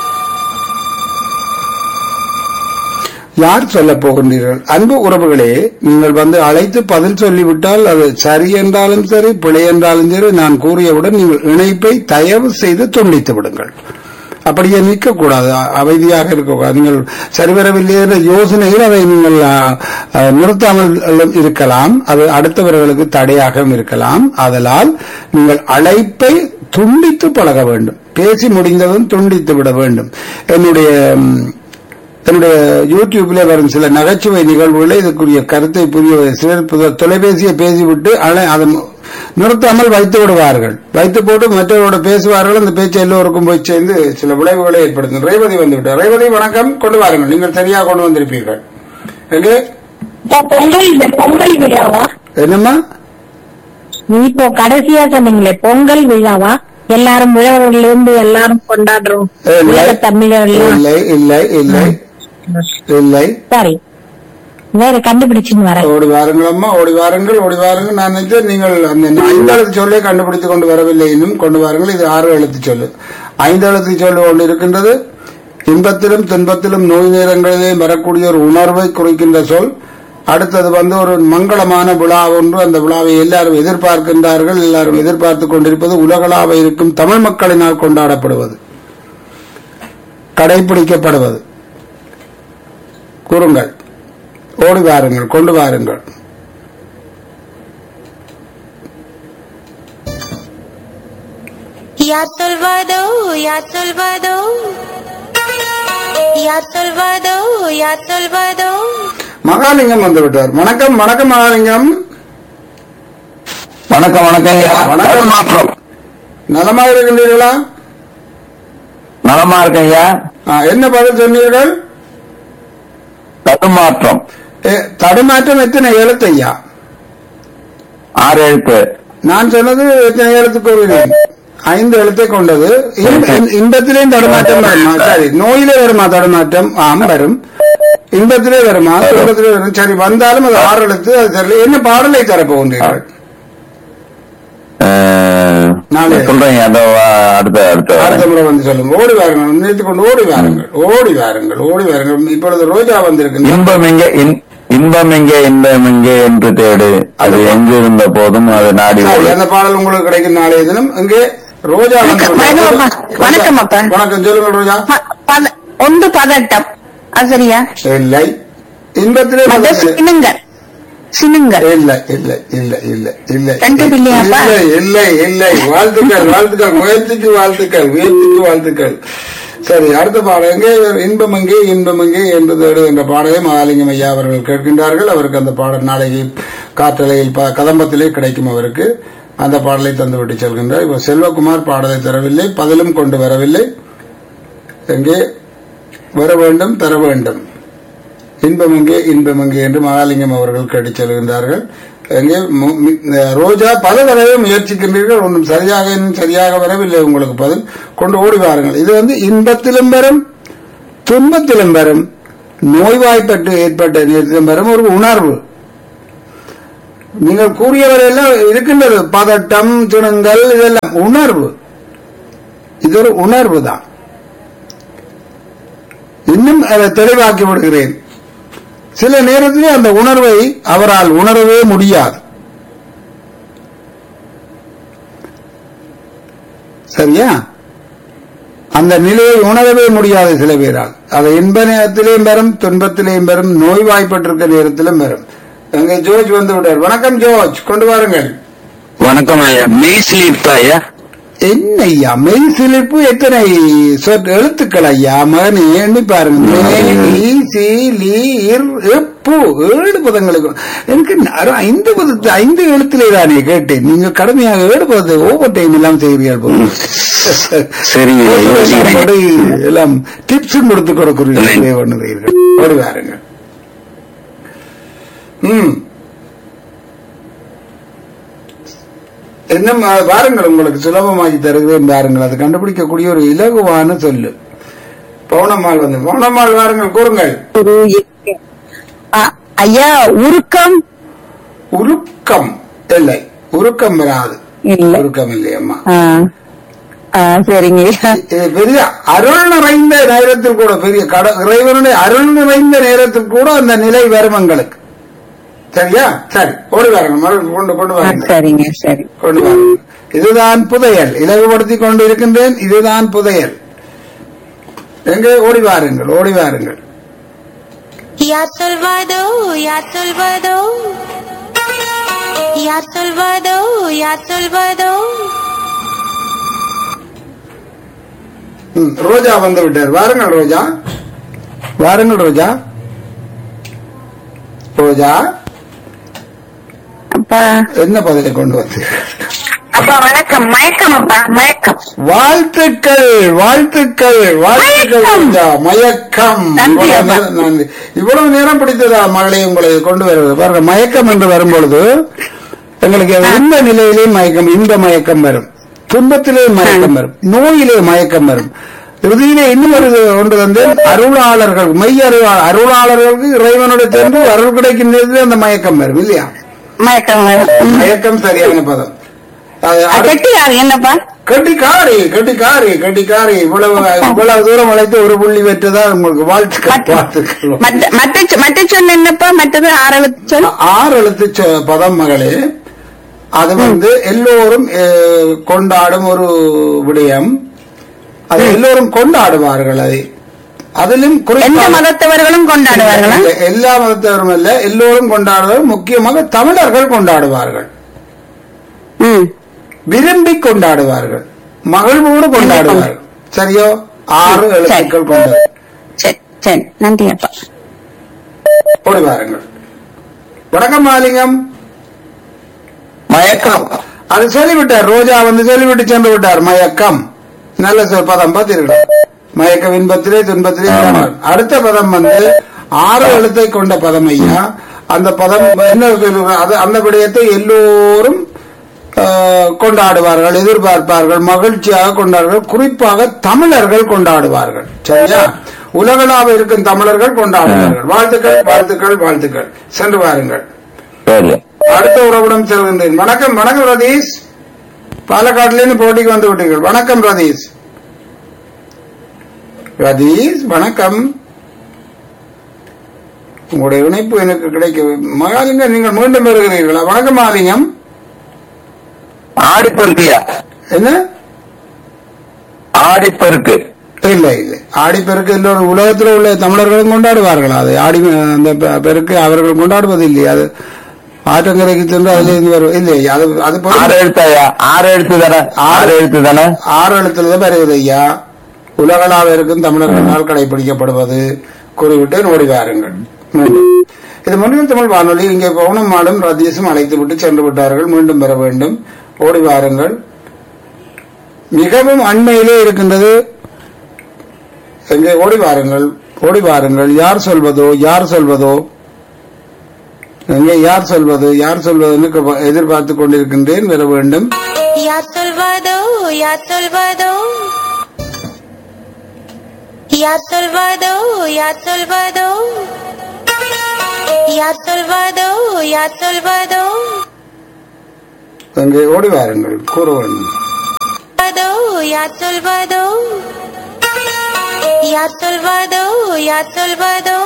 யார் சொல்ல போகின்றீர்கள் அன்பு உறவுகளே நீங்கள் வந்து அழைத்து பதில் சொல்லிவிட்டால் அது சரி என்றாலும் சரி பிழை என்றாலும் சரி நான் கூறியவுடன் நீங்கள் இணைப்பை தயவு செய்து துண்டித்து விடுங்கள் அப்படியே நிற்க கூடாது அ- அமைதியாக இருக்கக்கூடாது நீங்கள் சரிவரவில்லை என்ற யோசனையில் அதை நீங்கள் அ, அ, நிறுத்தாமல் இருக்கலாம் அது அடுத்தவர்களுக்கு தடையாகவும் இருக்கலாம் அதனால் நீங்கள் அழைப்பை துண்டித்து பழக வேண்டும் பேசி முடிந்ததும் துண்டித்து விட வேண்டும் என்னுடைய ம், என்னுடைய யூடியூப்ல வரும் சில நகைச்சுவை நிகழ்வுகளை இதுக்குரிய கருத்தை புரிய சிலர் புத- தொலைபேசியை பேசிவிட்டு அலை- அதை மு- நிறுத்தாமல் வைத்து விடுவார்கள் வைத்து போட்டு மற்றவரோட பேசுவார்கள் அந்த பேச்சு எல்லோருக்கும் போய் சேர்ந்து சில விளைவுகளை ஏற்படுத்தும் ரேவதி வந்து விட்டார் ரேவதி வணக்கம் கொண்டு வாருங்கள் நீங்கள் சரியாக கொண்டு வந்திருப்பீர்கள் எங்கே பொங்கல் பொங்கல் விழாவா என்னம்மா இப்போ கடைசியா சொன்னீங்களே பொங்கல் விழாவா எல்லாரும் உழவர்கள் இருந்து எல்லாரும் கொண்டாடுறோம் இல்லை. உலக தமிழர்கள் இல்லை இல்லை இல்லை இல்லை சாரி வேற கண்டுபிடிச்சுன்னு வரேன் ஓடி வாருங்கள் அம்மா ஓடி வாருங்கள் ஓடி வாருங்கள் நான் நினைச்சேன் நீங்கள் அந்த ஐந்து எழுத்து சொல்லை கண்டுபிடித்துக் கொண்டு வரவில்லை இன்னும் கொண்டு வாருங்கள் இது ஆறு எழுத்து சொல்லு ஐந்து எழுத்து சொல்லு ஒன்று இருக்கின்றது இன்பத்திலும் துன்பத்திலும் நோய் நேரங்களிலேயும் வரக்கூடிய ஒரு உணர்வை குறிக்கின்ற சொல் அடுத்தது வந்து ஒரு மங்களமான விழா ஒன்று அந்த விழாவை எல்லாரும் எதிர்பார்க்கின்றார்கள் எல்லாரும் எதிர்பார்த்துக் கொண்டிருப்பது உலகளாவ இருக்கும் தமிழ் மக்களினால் கொண்டாடப்படுவது கடைபிடிக்கப்படுவது கூறுங்கள் ஓடி வாருங்கள் கொண்டு வாருங்கள் யார் சொல்வதோ யார் சொல்வதோ யார் சொல்வதோ யார் சொல்வதோ மகாலிங்கம் வந்து விட்டார் வணக்கம் வணக்கம் மகாலிங்கம் வணக்கம் வணக்கம் வணக்கம். மாற்றம் நலமாக இருக்கின்றீர்களா நலமா இருக்கேன் ஐயா ஆ, என்ன பதில் சொன்னீர்கள் தடுமாற்றம் ஏ, தடுமாற்றம் எத்தனை எழுத்து ஐயா ஆறு எழுத்து நான் சொன்னது எத்தனை எழுத்து கூறுகிறேன் ஐந்து எழுத்தை கொண்டது இன்ப- இன்- இன்பத்திலேயும் தடுமாற்றம் வருமா சரி நோயிலே வருமா தடுமாற்றம் ஆம் வரும் இன்பத்திலே வருமா துன்பத்திலே வரும் சரி வந்தாலும் அது ஆறு எழுத்து அது தெரியல என்ன பாடலை தரப்போகின்றீர்கள் அஹ், நாலு. சொல்றேன் அதோ அடுத்த அடுத்த அடுத்த முறை வந்து சொல்லுங்க ஓடி வாருங்கள் நிறுத்திக் கொண்டு ஓடி வாருங்கள் ஓடி வாருங்கள் ஓடி வாருங்கள் இப்பொழுது ரோஜா வந்திருக்கு இன்பம் எங்கே இன்- இன்பம் எங்கே இன்பம் எங்கே என்று தேடு அது எங்கிருந்த போதும் அது நாடி சரி, ஓடு அந்த பாடல் உங்களுக்கு கிடைக்கும் நாளைய தினம் இங்கே ரோஜா வந்து வணக்கம் அப்பா. வணக்கம் அப்பா. வணக்கம் சொல்லுங்கள் ரோஜா ப- பத- ஒன்று பதட்டம் அது சரியா இல்லை இன்பத்திலே அது முதல்ல- சினுங்கல் சினுங்கல் இல்லை இல்லை இல்லை இல்லை இல்லை ரெண்டு இல்லையாப்பா? இல்லை இல்லை இல்லை வாழ்த்துக்கள் வாழ்த்துக்கள் முயற்சிக்கு வாழ்த்துக்கள் முயற்சிக்கு வாழ்த்துக்கள் சரி அடுத்த பாடம் எங்கே இன்பம் எங்கே இன்பம் எங்கே என்று தேடு என்ற பாடலை மகாலிங்கம் ஐயா அவர்கள் கேட்கின்றார்கள் அவருக்கு அந்த பாடல் நாளைக்கு காற்றலையில் ப- கதம்பத்திலே கிடைக்கும் அவருக்கு அந்த பாடலை தந்துவிட்டு செல்கின்றார் இப்ப செல்வகுமார் பாடலை தரவில்லை பதிலும் கொண்டு வரவில்லை எங்கே வர வேண்டும் தர வேண்டும் இன்பம் எங்கே இன்பம் எங்கே என்று மகாலிங்கம் அவர்கள் கேட்டுச் செல்கின்றார்கள் எங்கே மு- மி- இந்த ரோஜா பல தடவை முயற்சிக்கின்றீர்கள் ஒன்றும் சரியாக இன்னும் சரியாக வரவில்லை உங்களுக்கு பதில் கொண்டு ஓடி வாருங்கள் இது வந்து இன்பத்திலும் வரும் துன்பத்திலும் வரும் நோய்வாய்ப்பட்டு ஏற்பட்ட நேரத்திலும் வரும் ஒரு உணர்வு நீங்கள் கூறியவரையெல்லாம் இருக்கின்றது பதட்டம் துணுங்கள் இதெல்லாம் உணர்வு இது ஒரு உணர்வு தான் இன்னும் அதை தெளிவாக்கி விடுகிறேன் சில நேரத்திலே அந்த உணர்வை அவரால் உணரவே முடியாது சரியா அந்த நிலையை உணரவே முடியாது சில பேரால் அதை இன்ப நேரத்திலேயும் பெறும் துன்பத்திலேயும் பெறும் நோய்வாய்ப்பட்டிருக்க நேரத்திலும் பெறும் எங்க ஜோர்ஜ் வந்து விட்டார் வணக்கம் ஜோர்ஜ் கொண்டு வாருங்கள் வணக்கம் ஐயா மெய் ஸ்லீப் ஐயா என்ன ஐயா மெய் சிலிப்பு எத்தனை சொற் எழுத்துக்கள் ஐயா மகனே எண்ணி பாருங்க மே, ஈ, சி, லி, இர், எப்பு ஏழு பதங்களுக்கு எனக்கு நர- ஐந்து பதத்து ஐந்து எழுத்திலே தானே கேட்டேன் நீங்க கடுமையாக ஏழு பதத்தை ஓவர் டைம் எல்லாம் செய்கிறீர்கள் போல. சரிங்க ஐயா, யோசிக்கிறேன். அப்படி எல்லாம் டிப்ஸும் கொடுத்து கொடுக்குறீர்கள் பண்ணுகிறீர்கள் ஓடி வாருங்க ம் என்ன ம- பாருங்கள் உங்களுக்கு சுலபமாக்கி தருகிறேன் பாருங்கள் அது கண்டுபிடிக்கக்கூடிய ஒரு இலகுவான சொல்லு பவுனம்மாள் வந்து பவுனம்மாள் வாருங்கள் கூறுங்கள் ஒரு எட்டு. ஆ, ஐயா உருக்கம் உருக்கம் இல்லை உருக்கம் வராது இல்ல உருக்கம் இல்லையம்மா ஆ. ஆ, சரிங்க ஐயா. இது பெரிய அருள் நிறைந்த நேரத்தில் கூட பெரிய கட இறைவனுடைய அருள் நிறைந்த நேரத்தில் கூட அந்த நிலை வரும் எங்களுக்கு சரியா சரி ஓடி வாருங்க மறுபடியும் கொண்டு கொண்டு ஆ, வாருங்க சரிங்க சரி கொண்டு வாருங்கள் இதுதான் புதையல் இலகுபடுத்திக் கொண்டு இருக்கின்றேன் இதுதான் புதையல் எங்கே ஓடி வாருங்கள் ஓடி வாருங்கள் Ya Salvador, Ya Salvador. Ya Salvador, Ya Salvador. ம், ரோஜா வந்து விட்டார் வாருங்கள் ரோஜா வாருங்கள் ரோஜா ரோஜா அப்பா என்ன பதிலை கொண்டு வந்து அப்பா வணக்கம் மயக்கம் அப்பா மயக்கம் வாழ்த்துக்கள் வாழ்த்துக்கள் வாழ்த்துக்கள் மயக்கம். ரோஜா மயக்கம் நன்றி, இவ்வளவு அப்பா. நேரம் நன்றி. இவ்வளவு நேரம் பிடித்ததா மகளை உங்களை கொண்டு வருவது பாருங்க மயக்கம் என்று வரும்பொழுது எங்களுக்கு இந்த நிலையிலே மயக்கம் இந்த மயக்கம் வரும் துன்பத்திலே மயக்கம் வரும் நோயிலே மயக்கம் வரும் இறுதியிலே இன்னும் ஒரு ஒன்று வந்து அருளாளர்கள் மெய் அருளா- அருளாளர்களுக்கு இறைவனுடைய சென்று அருள் கிடைக்கும் நேரத்தில் அந்த மயக்கம் வரும் இல்லையா மயக்கம் வரும். ம். மயக்கம் சரியான பதம் அது ஆ, அடுத்த- கெட்டியார் என்னப்பா கட்டிக்காரி கட்டிக்காரி கட்டிக்காரி இவ்வளவு இவ்வளவு தூரம் அழைத்து ஒரு புள்ளி பெற்றதா உங்களுக்கு வாழ்த்துக்கள் மற்ற- வாழ்த்துக்கள் மற்ற மற்ற சொ- மற்ற சொல் என்னப்பா மற்றது ஆறெழுத்து சொல் ஆறு எழுத்து சொ- பதம் மகளே அது வந்து எல்லோரும் அஹ், கொண்டாடும் ஒரு விடயம் அது எல்லோரும் கொண்டாடுவார்கள் அதை அதிலும் எந்த குறிப்பாக மதத்தவர்களும் கொண்டாடுவார்களா இல்ல, எல்லா மதத்தவரும் அல்ல எல்லோரும் கொண்டாடுவார்கள் முக்கியமாக தமிழர்கள் கொண்டாடுவார்கள் ம் விரும்பி கொண்டாடுவார்கள் மகிழ்வோடு கொண்டாடுவார்கள் சரியோ ஆறு எழுத்துக்கள் கொண்டது சரி சரி நன்றி அப்பா ஓடி வாருங்கள் வணக்கம் மாலிங்கம் மயக்கம் அது சொல்லிவிட்டார் ரோஜா வந்து சொல்லிவிட்டு சென்று விட்டார் மயக்கம் நல்ல சொல் பதம் பார்த்தீர்கள் மயக்கம் இன்பத்திலே துன்பத்திலே ஆமா. காணல். அடுத்த பதம் வந்து ஆறு எழுத்தை கொண்ட பதம் ஐயா அந்த பதம் என்ன சொல்லுங்க அது அந்த விடயத்தை எல்லோரும் ஆஹ், கொண்டாடுவார்கள் எதிர்பார்ப்பார்கள் மகிழ்ச்சியாக கொண்டாடுவார்கள் குறிப்பாக தமிழர்கள் கொண்டாடுவார்கள் சரியா உலகளாவ இருக்கும் தமிழர்கள் கொண்டாடுவார்கள் வாழ்த்துக்கள் வாழ்த்துக்கள் வாழ்த்துக்கள் சென்று வாருங்கள் சரி அடுத்த உறவிடம் செல்கின்றேன் வணக்கம் வணக்கம் ரதீஷ் பாலக்காட்டிலிருந்து போட்டிக்கு வந்து விட்டீர்கள் வணக்கம் ரதீஷ் ரதீஷ் வணக்கம் உங்களுடைய இணைப்பு எனக்கு கிடைக்க மகாலிங்கம் நீங்கள் மீண்டும் வருகிறீர்களா வணக்கம் மகாலிங்கம் ஆடிப்பருக்குயா என்ன ஆடிப்பருக்கு இல்லை இல்லை ஆடிப்பெருக்கு எல்லோரும் உலகத்தில் உள்ள தமிழர்களும் கொண்டாடுவார்கள் அது ஆடி அந்த பெ- பெருக்கு அவர்கள் கொண்டாடுவது இல்லையா அது ஆற்றங்கரைக்கு சென்று அதிலிருந்து வரும் இல்லை அது அது பொறுத்து- ஆறு எழுத்தாயா ஆறு எழுத்து தானே ஆறு எழுத்து தானே ஆறு எழுத்துல தான் வருகிறது ஐயா உலகளாவ இருக்கும் தமிழர்களால் கடைபிடிக்கப்படுவது கூறிவிட்டு ஓடி வாருங்கள் மீண்டும். இது முன்னில் தமிழ் வானொலி இங்கே பவுனம் மாடும் ரதீஷும் அழைத்து விட்டு சென்று விட்டார்கள் மீண்டும் பெற வேண்டும் ஓடி வாருங்கள் மிகவும் அண்மையிலே இருக்கின்றது எங்கே ஓடி வாருங்கள் ஓடி வாருங்கள் யார் சொல்வதோ யார் சொல்வதோ எங்கே யார் சொல்வது யார் சொல்வதுன்னு க- எதிர்பார்த்துக் கொண்டிருக்கின்றேன் பெற வேண்டும் Ya Salvador, Ya Salvador. Ya Salvador, Ya Salvador. Ya Salvador, Ya Salvador, அங்கே ஓடி வாருங்கள் கூற வேண்டும் Salvador, Ya Salvador. Ya Salvador, Ya Salvador.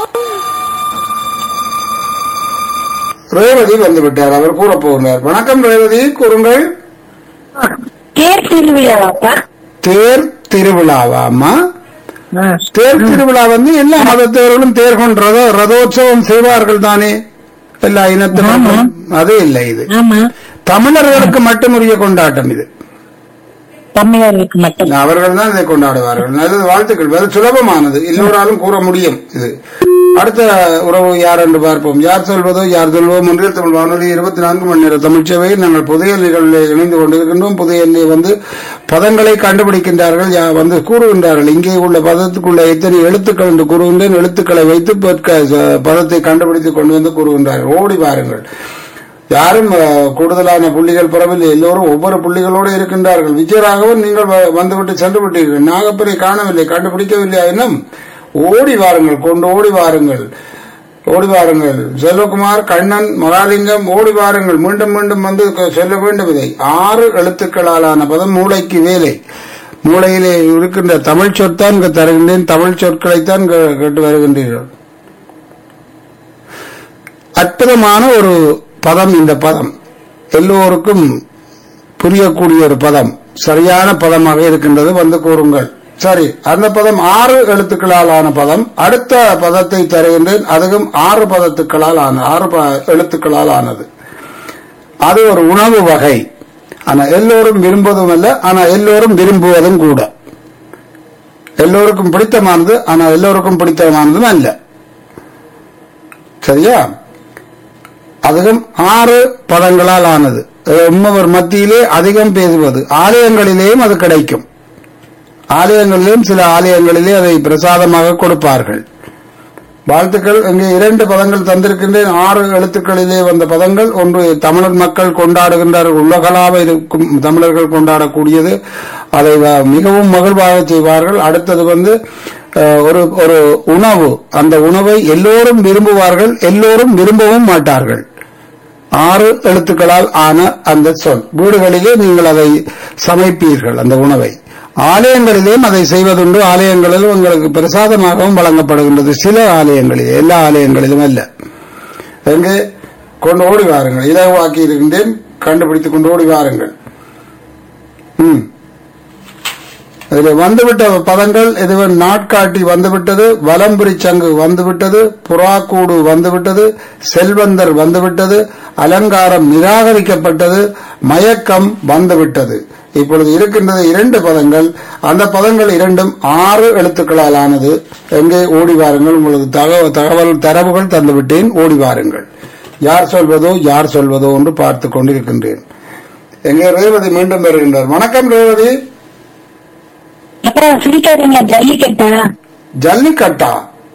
Revathi வந்து விட்டார் அவர் கூற போகிறார் வணக்கம் ரேவதி கூறுங்கள் தேர் திருவிழாவாப்பா தேர் திருவிழாவாமா தேர் திருவிழா வந்து எல்லா மதத்தவர்களும் தேர் கொண்டு ரத ரதோற்சவம் செய்வார்கள் தானே எல்லா இனத்தினரும் அது இல்லை இது ஆமா தமிழர்களுக்கு மட்டும் உரிய கொண்டாட்டம் இது தமிழர்களுக்கு மட்டும் அவர்கள் தான் இதை கொண்டாடுவார்கள் நல்லது வாழ்த்துக்கள் வெறும் சுலபமானது எல்லோராலும் கூற முடியும் இது அடுத்த உறவு யார் என்று பார்ப்போம் யார் சொல்வதோ யார் சொல்வோம் ஒன்றிய தமிழ் வானொலி இருபத்தி நான்கு மணி நேர தமிழ்ச்சேவையில் நாங்கள் புதிய நிகழ்வில் இணைந்து கொண்டிருக்கின்றோம் புதிய வந்து பதங்களை கண்டுபிடிக்கின்றார்கள் யா- வந்து கூறுகின்றார்கள் இங்கே உள்ள பதத்துக்குள்ள எத்தனை எழுத்துக்கள் என்று கூறுகின்றேன் எழுத்துக்களை வைத்து பெற்க- ச- பதத்தை கண்டுபிடித்து கொண்டு வந்து கூறுகின்றார்கள் ஓடி வாருங்கள் யாரும் அஹ், கூடுதலான புள்ளிகள் பெறவில்லை எல்லோரும் ஒவ்வொரு புள்ளிகளோடு இருக்கின்றார்கள் விஜயராகவன் நீங்கள் வ- வந்துவிட்டு சென்று விட்டீர்கள் நாகப்பரை காணவில்லை கண்டுபிடிக்கவில்லை இன்னும் ஓடி வாருங்கள் கொண்டு ஓடி வாருங்கள் ஓடி வாருங்கள் செல்வகுமார் கண்ணன் மகாலிங்கம் ஓடி வாருங்கள் மீண்டும் மீண்டும் வந்து க- சொல்ல வேண்டும் இதை ஆறு எழுத்துக்களாலான பதம் மூளைக்கு வேலை மூளையிலே இருக்கின்ற தமிழ் சொற்தான் இங்கு தருகின்றேன் தமிழ் சொற்களைத்தான் கே- கேட்டு வருகின்றீர்கள் அற்புதமான ஒரு பதம் இந்த பதம் எல்லோருக்கும் புரியக்கூடிய ஒரு பதம் சரியான பதமாக இருக்கின்றது வந்து கூறுங்கள் சரி அந்த பதம் ஆறு எழுத்துக்களால் ஆன பதம் அடுத்த பதத்தை தருகின்றேன் அதுவும் ஆறு பதத்துக்களால் ஆன ஆறு ப- எழுத்துக்களால் ஆனது அது ஒரு உணவு வகை ஆனா எல்லோரும் விரும்புவதும் அல்ல ஆனா எல்லோரும் விரும்புவதும் கூட எல்லோருக்கும் பிடித்தமானது ஆனா எல்லோருக்கும் பிடித்தமானதும் அல்ல சரியா அதுவும் ஆறு பதங்களால் ஆனது உம்மவர் மத்தியிலே அதிகம் பேசுவது ஆலயங்களிலேயும் அது கிடைக்கும் ஆலயங்களிலும் சில ஆலயங்களிலே அதை பிரசாதமாக கொடுப்பார்கள் வாழ்த்துக்கள் இங்கே இரண்டு பதங்கள் தந்திருக்கின்றேன் ஆறு எழுத்துக்களிலே வந்த பதங்கள் ஒன்று தமிழர் மக்கள் கொண்டாடுகின்றார்கள் உலகளாவ இருக்கும் தமிழர்கள் கொண்டாடக்கூடியது அதை வ- மிகவும் மகிழ்வாக செய்வார்கள் அடுத்தது வந்து அஹ், ஒரு ஒரு உணவு அந்த உணவை எல்லோரும் விரும்புவார்கள் எல்லோரும் விரும்பவும் மாட்டார்கள் ஆறு எழுத்துக்களால் ஆன அந்த சொல் வீடுகளிலே நீங்கள் அதை சமைப்பீர்கள் அந்த உணவை ஆலயங்களிலேயும் அதை செய்வதுண்டு ஆலயங்களிலும் உங்களுக்கு பிரசாதமாகவும் வழங்கப்படுகின்றது சில ஆலயங்களில் எல்லா ஆலயங்களிலும் அல்ல எங்கே கொண்டு ஓடி வாருங்கள் இலவாக்கி இருக்கின்றேன் கண்டுபிடித்துக் கொண்டு ஓடி வாருங்கள் ம் இதில் வந்துவிட்ட பதங்கள் இதுவன் நாட்காட்டி வந்துவிட்டது வலம்புரி சங்கு வந்துவிட்டது புறாக்கூடு வந்துவிட்டது செல்வந்தர் வந்துவிட்டது அலங்காரம் நிராகரிக்கப்பட்டது மயக்கம் வந்துவிட்டது இப்பொழுது இருக்கின்றது இரண்டு பதங்கள் அந்த பதங்கள் இரண்டும் ஆறு எழுத்துக்களால் ஆனது எங்கே ஓடி வாருங்கள் உங்களுக்கு தகவல் தகவல் தரவுகள் தந்துவிட்டேன் ஓடி வாருங்கள் யார் சொல்வதோ யார் சொல்வதோ என்று பார்த்துக் கொண்டிருக்கின்றேன் எங்கே ரேவதி மீண்டும் வருகின்றார் வணக்கம் ரேவதி அப்புறம் சொல்லிட்டாருங்க ஜல்லிக்கட்டா ஜல்லிக்கட்டா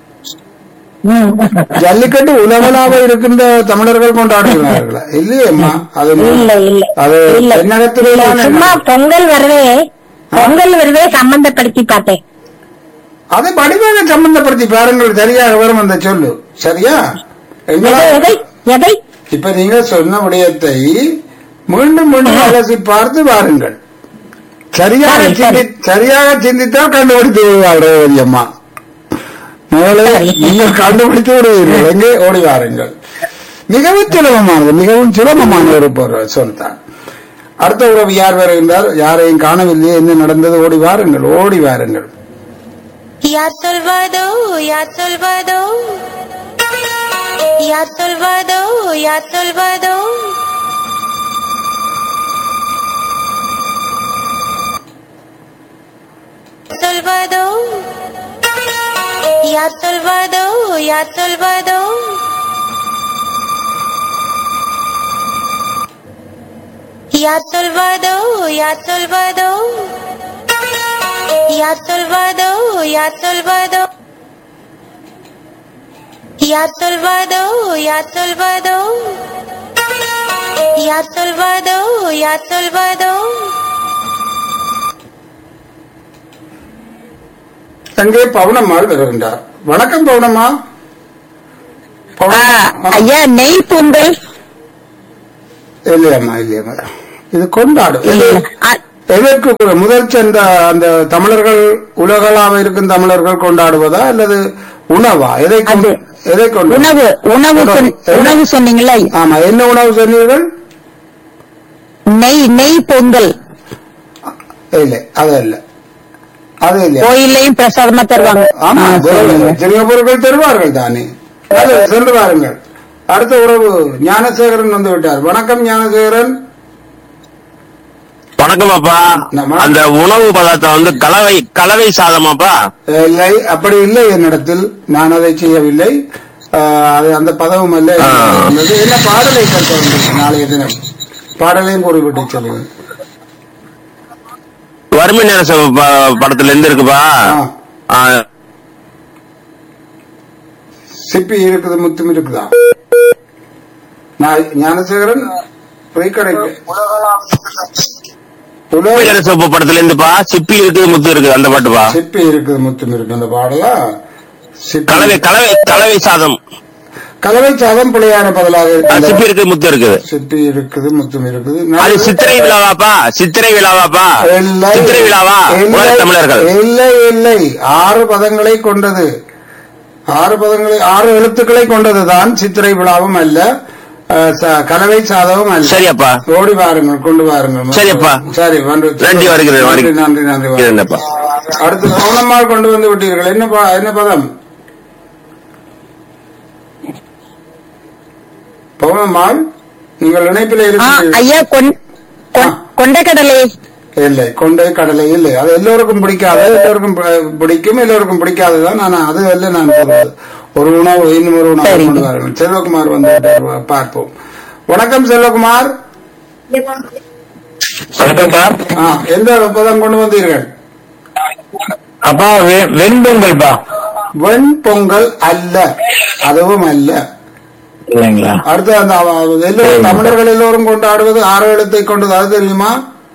ம். ஜல்லிக்கட்டு உலகளாவ இருக்கின்ற தமிழர்கள் கொண்டாடுகிறார்களா இல்லையேம்மா அது இல்ல இல்ல அது இல்ல தென்னகத்திலே இல்ல, தானே சும்மா பொங்கல் வருவே பொங்கல் வருவே சம்பந்தப்படுத்தி பார்த்தேன் அதை வடிவாக சம்பந்தப்படுத்தி பாருங்கள் சரியாக வரும் அந்த சொல்லு சரியா எதை எங்களால் எதை எதை இப்ப நீங்க சொன்ன விடயத்தை மீண்டும் மீண்டும் அலசி பார்த்து வாருங்கள் சரியாக சரி, சரி. சிந்தி சரியாக சிந்தித்தால் கண்டுபிடித்து விடுவார் ரேவதி அம்மா முதல்ல நீங்கள் கண்டுபிடித்து விடுவீர்கள் எங்கே ஓடி வாருங்கள் மிகவும் சுலபமானது மிகவும் சுலபமான ஒரு பொருள் சொல் தான் அடுத்த உறவு யார் வருகின்றார் யாரையும் காணவில்லையே என்ன நடந்தது ஓடி வாருங்கள் ஓடி வாருங்கள் Ya Salvador, Ya Salvador. Ya Salvador, Ya Salvador. Salvador. Ya Salvador, Ya Salvador. Ya Salvador, Ya Salvador. Ya Salvador, Ya Salvador. Ya Salvador, Ya Salvador. Ya Salvador, Ya Salvador. அங்கே பவுனம்மாள் வருகின்றார் வணக்கம் பவுனம்மா ஆ, ஐயா நெய் பொங்கல் இல்லையம்மா இல்லையம்மா இது கொண்டாடும் இல்ல. ஆ, எதற்கு ஒரு முதல் சென்ற அந்த தமிழர்கள் உலகளாவ இருக்கும் தமிழர்கள் கொண்டாடுவதா அல்லது உணவா எதை கொண்டு எதை கொண்டு உணவு உணவு சொன்ன- உணவு சொன்னீங்களா ஆமா என்ன உணவு சொன்னீர்கள் நெய் நெய் பொங்கல் இல்லை அது இல்ல அது இல்ல கோயில்லையும் பிரசாதமா தருவாங்க ஆமா ஆ, சொல்லுங்க. சிறிய பொருட்கள் தருவார்கள் தானே அது சென்று வாருங்கள் அடுத்த உறவு ஞானசேகரன் வந்து விட்டார் வணக்கம் ஞானசேகரன் வணக்கம் அப்பா நம்ம- அந்த உணவு பதார்த்தம் வந்து கலவை கலவை சாதமாப்பா இல்லை அப்படி இல்லை என்னிடத்தில் நான் அதை செய்யவில்லை ஆஹ், அது அந்த பதவும் அல்ல ஆ. இருந்தது. என்ன பாடலை கற்க வேண்டும் நாளைய தினம் பாடலையும் கூறிவிட்டு சொல்லுங்கள் வறுமை நேர சபை ப- படத்துல இருந்து இருக்குப்பா ஆ. ஆ, சிப்பி இருக்குது முத்தும் இருக்குதா நான் ஞானசேகரன் பொய்க்கடைக்கு வறுமை உலக நேர சபை படத்துல இருந்துப்பா சிப்பி இருக்குது முத்து இருக்குது அந்த பாட்டுப்பா சிப்பி இருக்குது முத்தும் இருக்கு அந்த பாடலா சிப்பி கலவை கலவை கலவை சாதம் கலவை சாதம் பிள்ளையான பதிலாக ஆ, இருக்கு சிப்பி இருக்கு முத்து இருக்குது சிப்பி இருக்குது முத்தும் இருக்குது அது நல்லது. சித்திரை விழாவாப்பா சித்திரை விழாவாப்பா இல்லை. சித்திரை விழாவா இல்லை. உலக தமிழர்கள் இல்லை இல்லை ஆறு பதங்களை கொண்டது ஆறு பதங்களை ஆறு எழுத்துக்களை கொண்டதுதான் சித்திரை விழாவும் அல்ல அஹ், ச- கலவை சாதமும் அல்ல சரியப்பா ஓடி வாருங்கள் கொண்டு வாருங்கள் சரியப்பா. சரி வந்து நன்றி, வருகிறேன், நன்றி வருகிறேன். நன்றி நன்றி வாருங்கள். இருந்தப்பா. அடுத்து பவுனம்மாள் கொண்டு வந்து விட்டீர்கள் என்ன ப- என்ன பதம் பவுனம்மாள் நீங்கள் இணைப்பில் ஆ, இருக்கிறீர்கள் ஐயா கொண்- கொண்- கொண்டக்கடலை இல்லை கொண்டை கடலை இல்லை அது எல்லோருக்கும் பிடிக்காது எல்லோருக்கும் பி- பிடிக்கும் எல்லோருக்கும் பிடிக்காதுதான் ஆனா அது அல்ல நான் சொல்வது ஒரு உணவு இன்னும் ஒரு உணவு சரிங்க. கொண்டு வாருங்கள் செல்வகுமார் வந்து விட்டார். வா- பார்ப்போம் வணக்கம் செல்வகுமார் வணக்கம்ப்பா ஆ, எந்த பதம் கொண்டு வந்தீர்கள் அப்பா வெ- வெண்பொங்கல்பா வெண் பொங்கல் அல்ல அதுவும் அல்ல இல்லைங்களா அடுத்து அந்த அவ- எல்லோரும் தமிழர்கள் எல்லோரும் கொண்டாடுவது ஆறு எழுத்தை கொண்டது அது தெரியுமா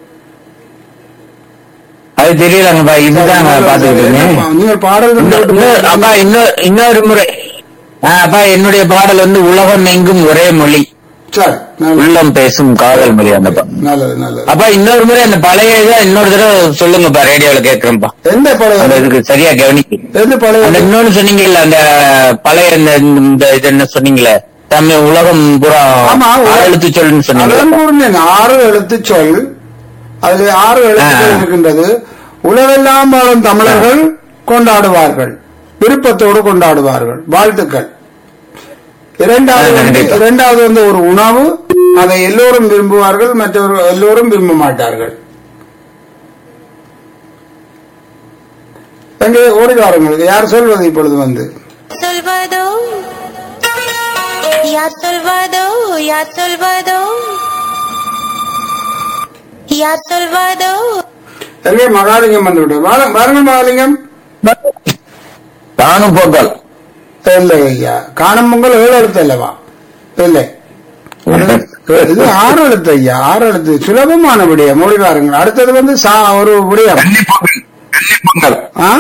அது தெரியலங்கப்பா இதுதான் நான் பாத்துக்கிட்டு இருந்தேன் நீங்கள் பாடல் கொண்டு இன்னொரு- இன்னொரு- அப்பா இன்னொரு இன்னொரு முறை ஆ, அப்பா என்னுடைய பாடல் வந்து உலகம் எங்கும் ஒரே மொழி சரி நல்லது உள்ளம் பேசும் காதல் மொழி அந்தப்பா நல்லது நல்லது அப்பா இன்னொரு முறை அந்த பழைய இதை இன்னொரு தடவை சொல்லுங்கப்பா ரேடியோல கேட்கிறேன்ப்பா எந்த அந்த பழைய இதுக்கு சரியா கவனிக்கு எந்த பழைய அந்த இன்னொன்னு சொன்னீங்கல்ல அந்த பழைய இந்த இந்த இது என்ன சொன்னீங்களே தமிழ் உலகம் பூரா ஆமா, ஆறு எழுத்து சொல்லுன்னு சொன்னீங்க அதான் கூறினேன் ஆறு எழுத்து சொல் அதில் ஆறு எழுத்துக்கள் ஆ. இருக்கின்றது உலகெல்லாம் வாழும் தமிழர்கள் கொண்டாடுவார்கள் விருப்பத்தோடு கொண்டாடுவார்கள் வாழ்த்துக்கள் இரண்டாவது ஆ, வந்து- கண்டிப்பா. இரண்டாவது வந்து ஒரு உணவு அதை எல்லோரும் விரும்புவார்கள் மற்றவர் எல்லோரும் விரும்ப மாட்டார்கள் எங்கே ஓடி வாருங்கள் யார் சொல்வது இப்பொழுது வந்து சொல்வதோ யார் சொல்வதோ யார் சொல்வதோ யார் சொல்வதோ எங்கே மகாலிங்கம் வந்து விட்டார் வாருங்க- வாருங்கள் மகாலிங்கம் தானும் பொங்கல் இல்லை ஐயா காணும் பொங்கல் ஏழு எழுத்து அல்லவா இல்லை இது ஆறு எழுத்து ஐயா ஆறு எழுத்து சுலபமான விடயம் மொழி பாருங்கள் அடுத்தது வந்து சா ஒரு விடயம் கன்னி பொங்கல் கன்னி பொங்கல் ஆ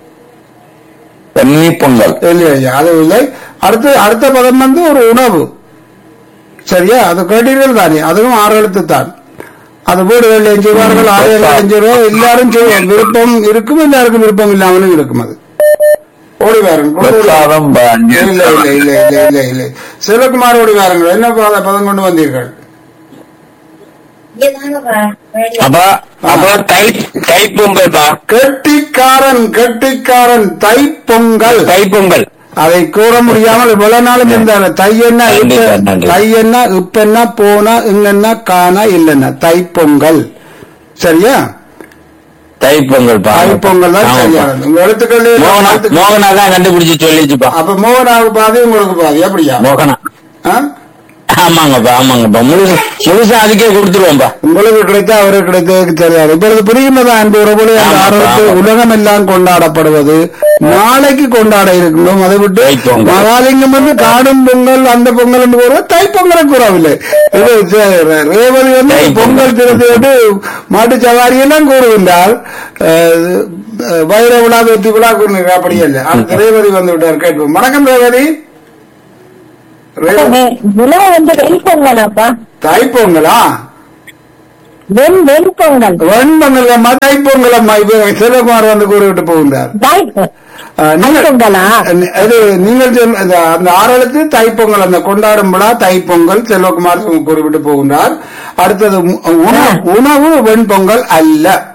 கன்னி பொங்கல் இல்லை ஐயா அது இல்லை அடுத்து அடுத்த பதம் வந்து ஒரு உணவு சரியா அது கேட்டீர்கள் தானே அதுவும் ஆறு எழுத்து தான் அது வீடுகளில் எஞ்சுவார்கள் ஆலயங்கள் எஞ்சுறோம் எல்லாரும் செய்வோம் விருப்பம் இருக்கும் எல்லாருக்கும் விருப்பம் இல்லாமலும் இருக்கும் அது ஓடி வாருங்கள் கொண்டு ஓடி வாருங்கள். பிரசாதம் பா- இல்ல இல்ல இல்ல இல்ல இல்ல இல்ல சிவகுமார் ஓடி வாருங்கள் என்ன பத- பதம் கொண்டு வந்தீர்கள் அப்பா அப்பா தை தை பொங்கல் பா கெட்டிக்காரன் கெட்டிக்காரன் தைப்பொங்கல் தை பொங்கல் அதை கூற முடியாமல் இவ்வளவு நாளும் இருந்தாங்க தை என்ன நன்றி இப்ப- சார், நன்றி. தை என்ன இப்பென்ன போனா இங்கன்னா காணா இல்லைன்னா தைப்பொங்கல் சரியா தை பொங்கல் பா தைப்பொங்கல் தான் ஆமாப்பா. சரியானது உங்க எழுத்துக்கள் மோகனா மோகனா தான் கண்டுபிடிச்சு சொல்லிச்சுப்பா அப்ப மோகனாவுக்கு பாதி உங்களுக்கு பாதி அப்படியா மோகனா ஆ? ஆமாங்கப்பா ஆமாங்கப்பா முழுசு முழுசா அதுக்கே கொடுத்துருவோம்ப்பா உங்களுக்கு கிடைத்த அவருக்கு கிடைத்ததுக்கு தெரியாது இப்பொழுது புரிகின்றதா அன்பு உறவுகளே அந்த ஆமா, ஆரோக்கிய ஆமா. உலகம் எல்லாம் கொண்டாடப்படுவது நாளைக்கு கொண்டாட இருக்கணும் அதை விட்டு தைப்பொங்கல். மகாலிங்கம் வந்து காடும் பொங்கல் அந்த பொங்கல் என்று கூற தைப்பொங்கலை கூறவில்லை இது சே- ரேவதி வந்து தைப்பொங்கல். பொங்கல் திருத்தி விட்டு மாட்டு சவாரி எல்லாம் கூறுகின்றால் அஹ், வைர விழா வெற்றி விழா கூறுகிறார் அப்படி இல்லை அடுத்த ரேவதி வந்து விட்டார் கேட்போம் வணக்கம் ரேவதி விழா வந்து வெண்பொங்கலாப்பா தைப்பொங்கலா வெண் வெண்பொங்கல் வெண்பொங்கல் அம்மா தைப்பொங்கல் அம்மா இப்ப சிவகுமார் வந்து கூறிவிட்டு போகின்றார் தாய்- அஹ், நீங்கள் தைப்பொங்கலா? அது நீங்கள் சொன்ன- அந்த- அந்த ஆறெழுத்து தைப்பொங்கல் அந்த கொண்டாடும் விழா தைப்பொங்கல் செல்வகுமார் கூறிவிட்டு போகின்றார் அடுத்தது உ- உணவு- உணவு வெண்பொங்கல் அல்ல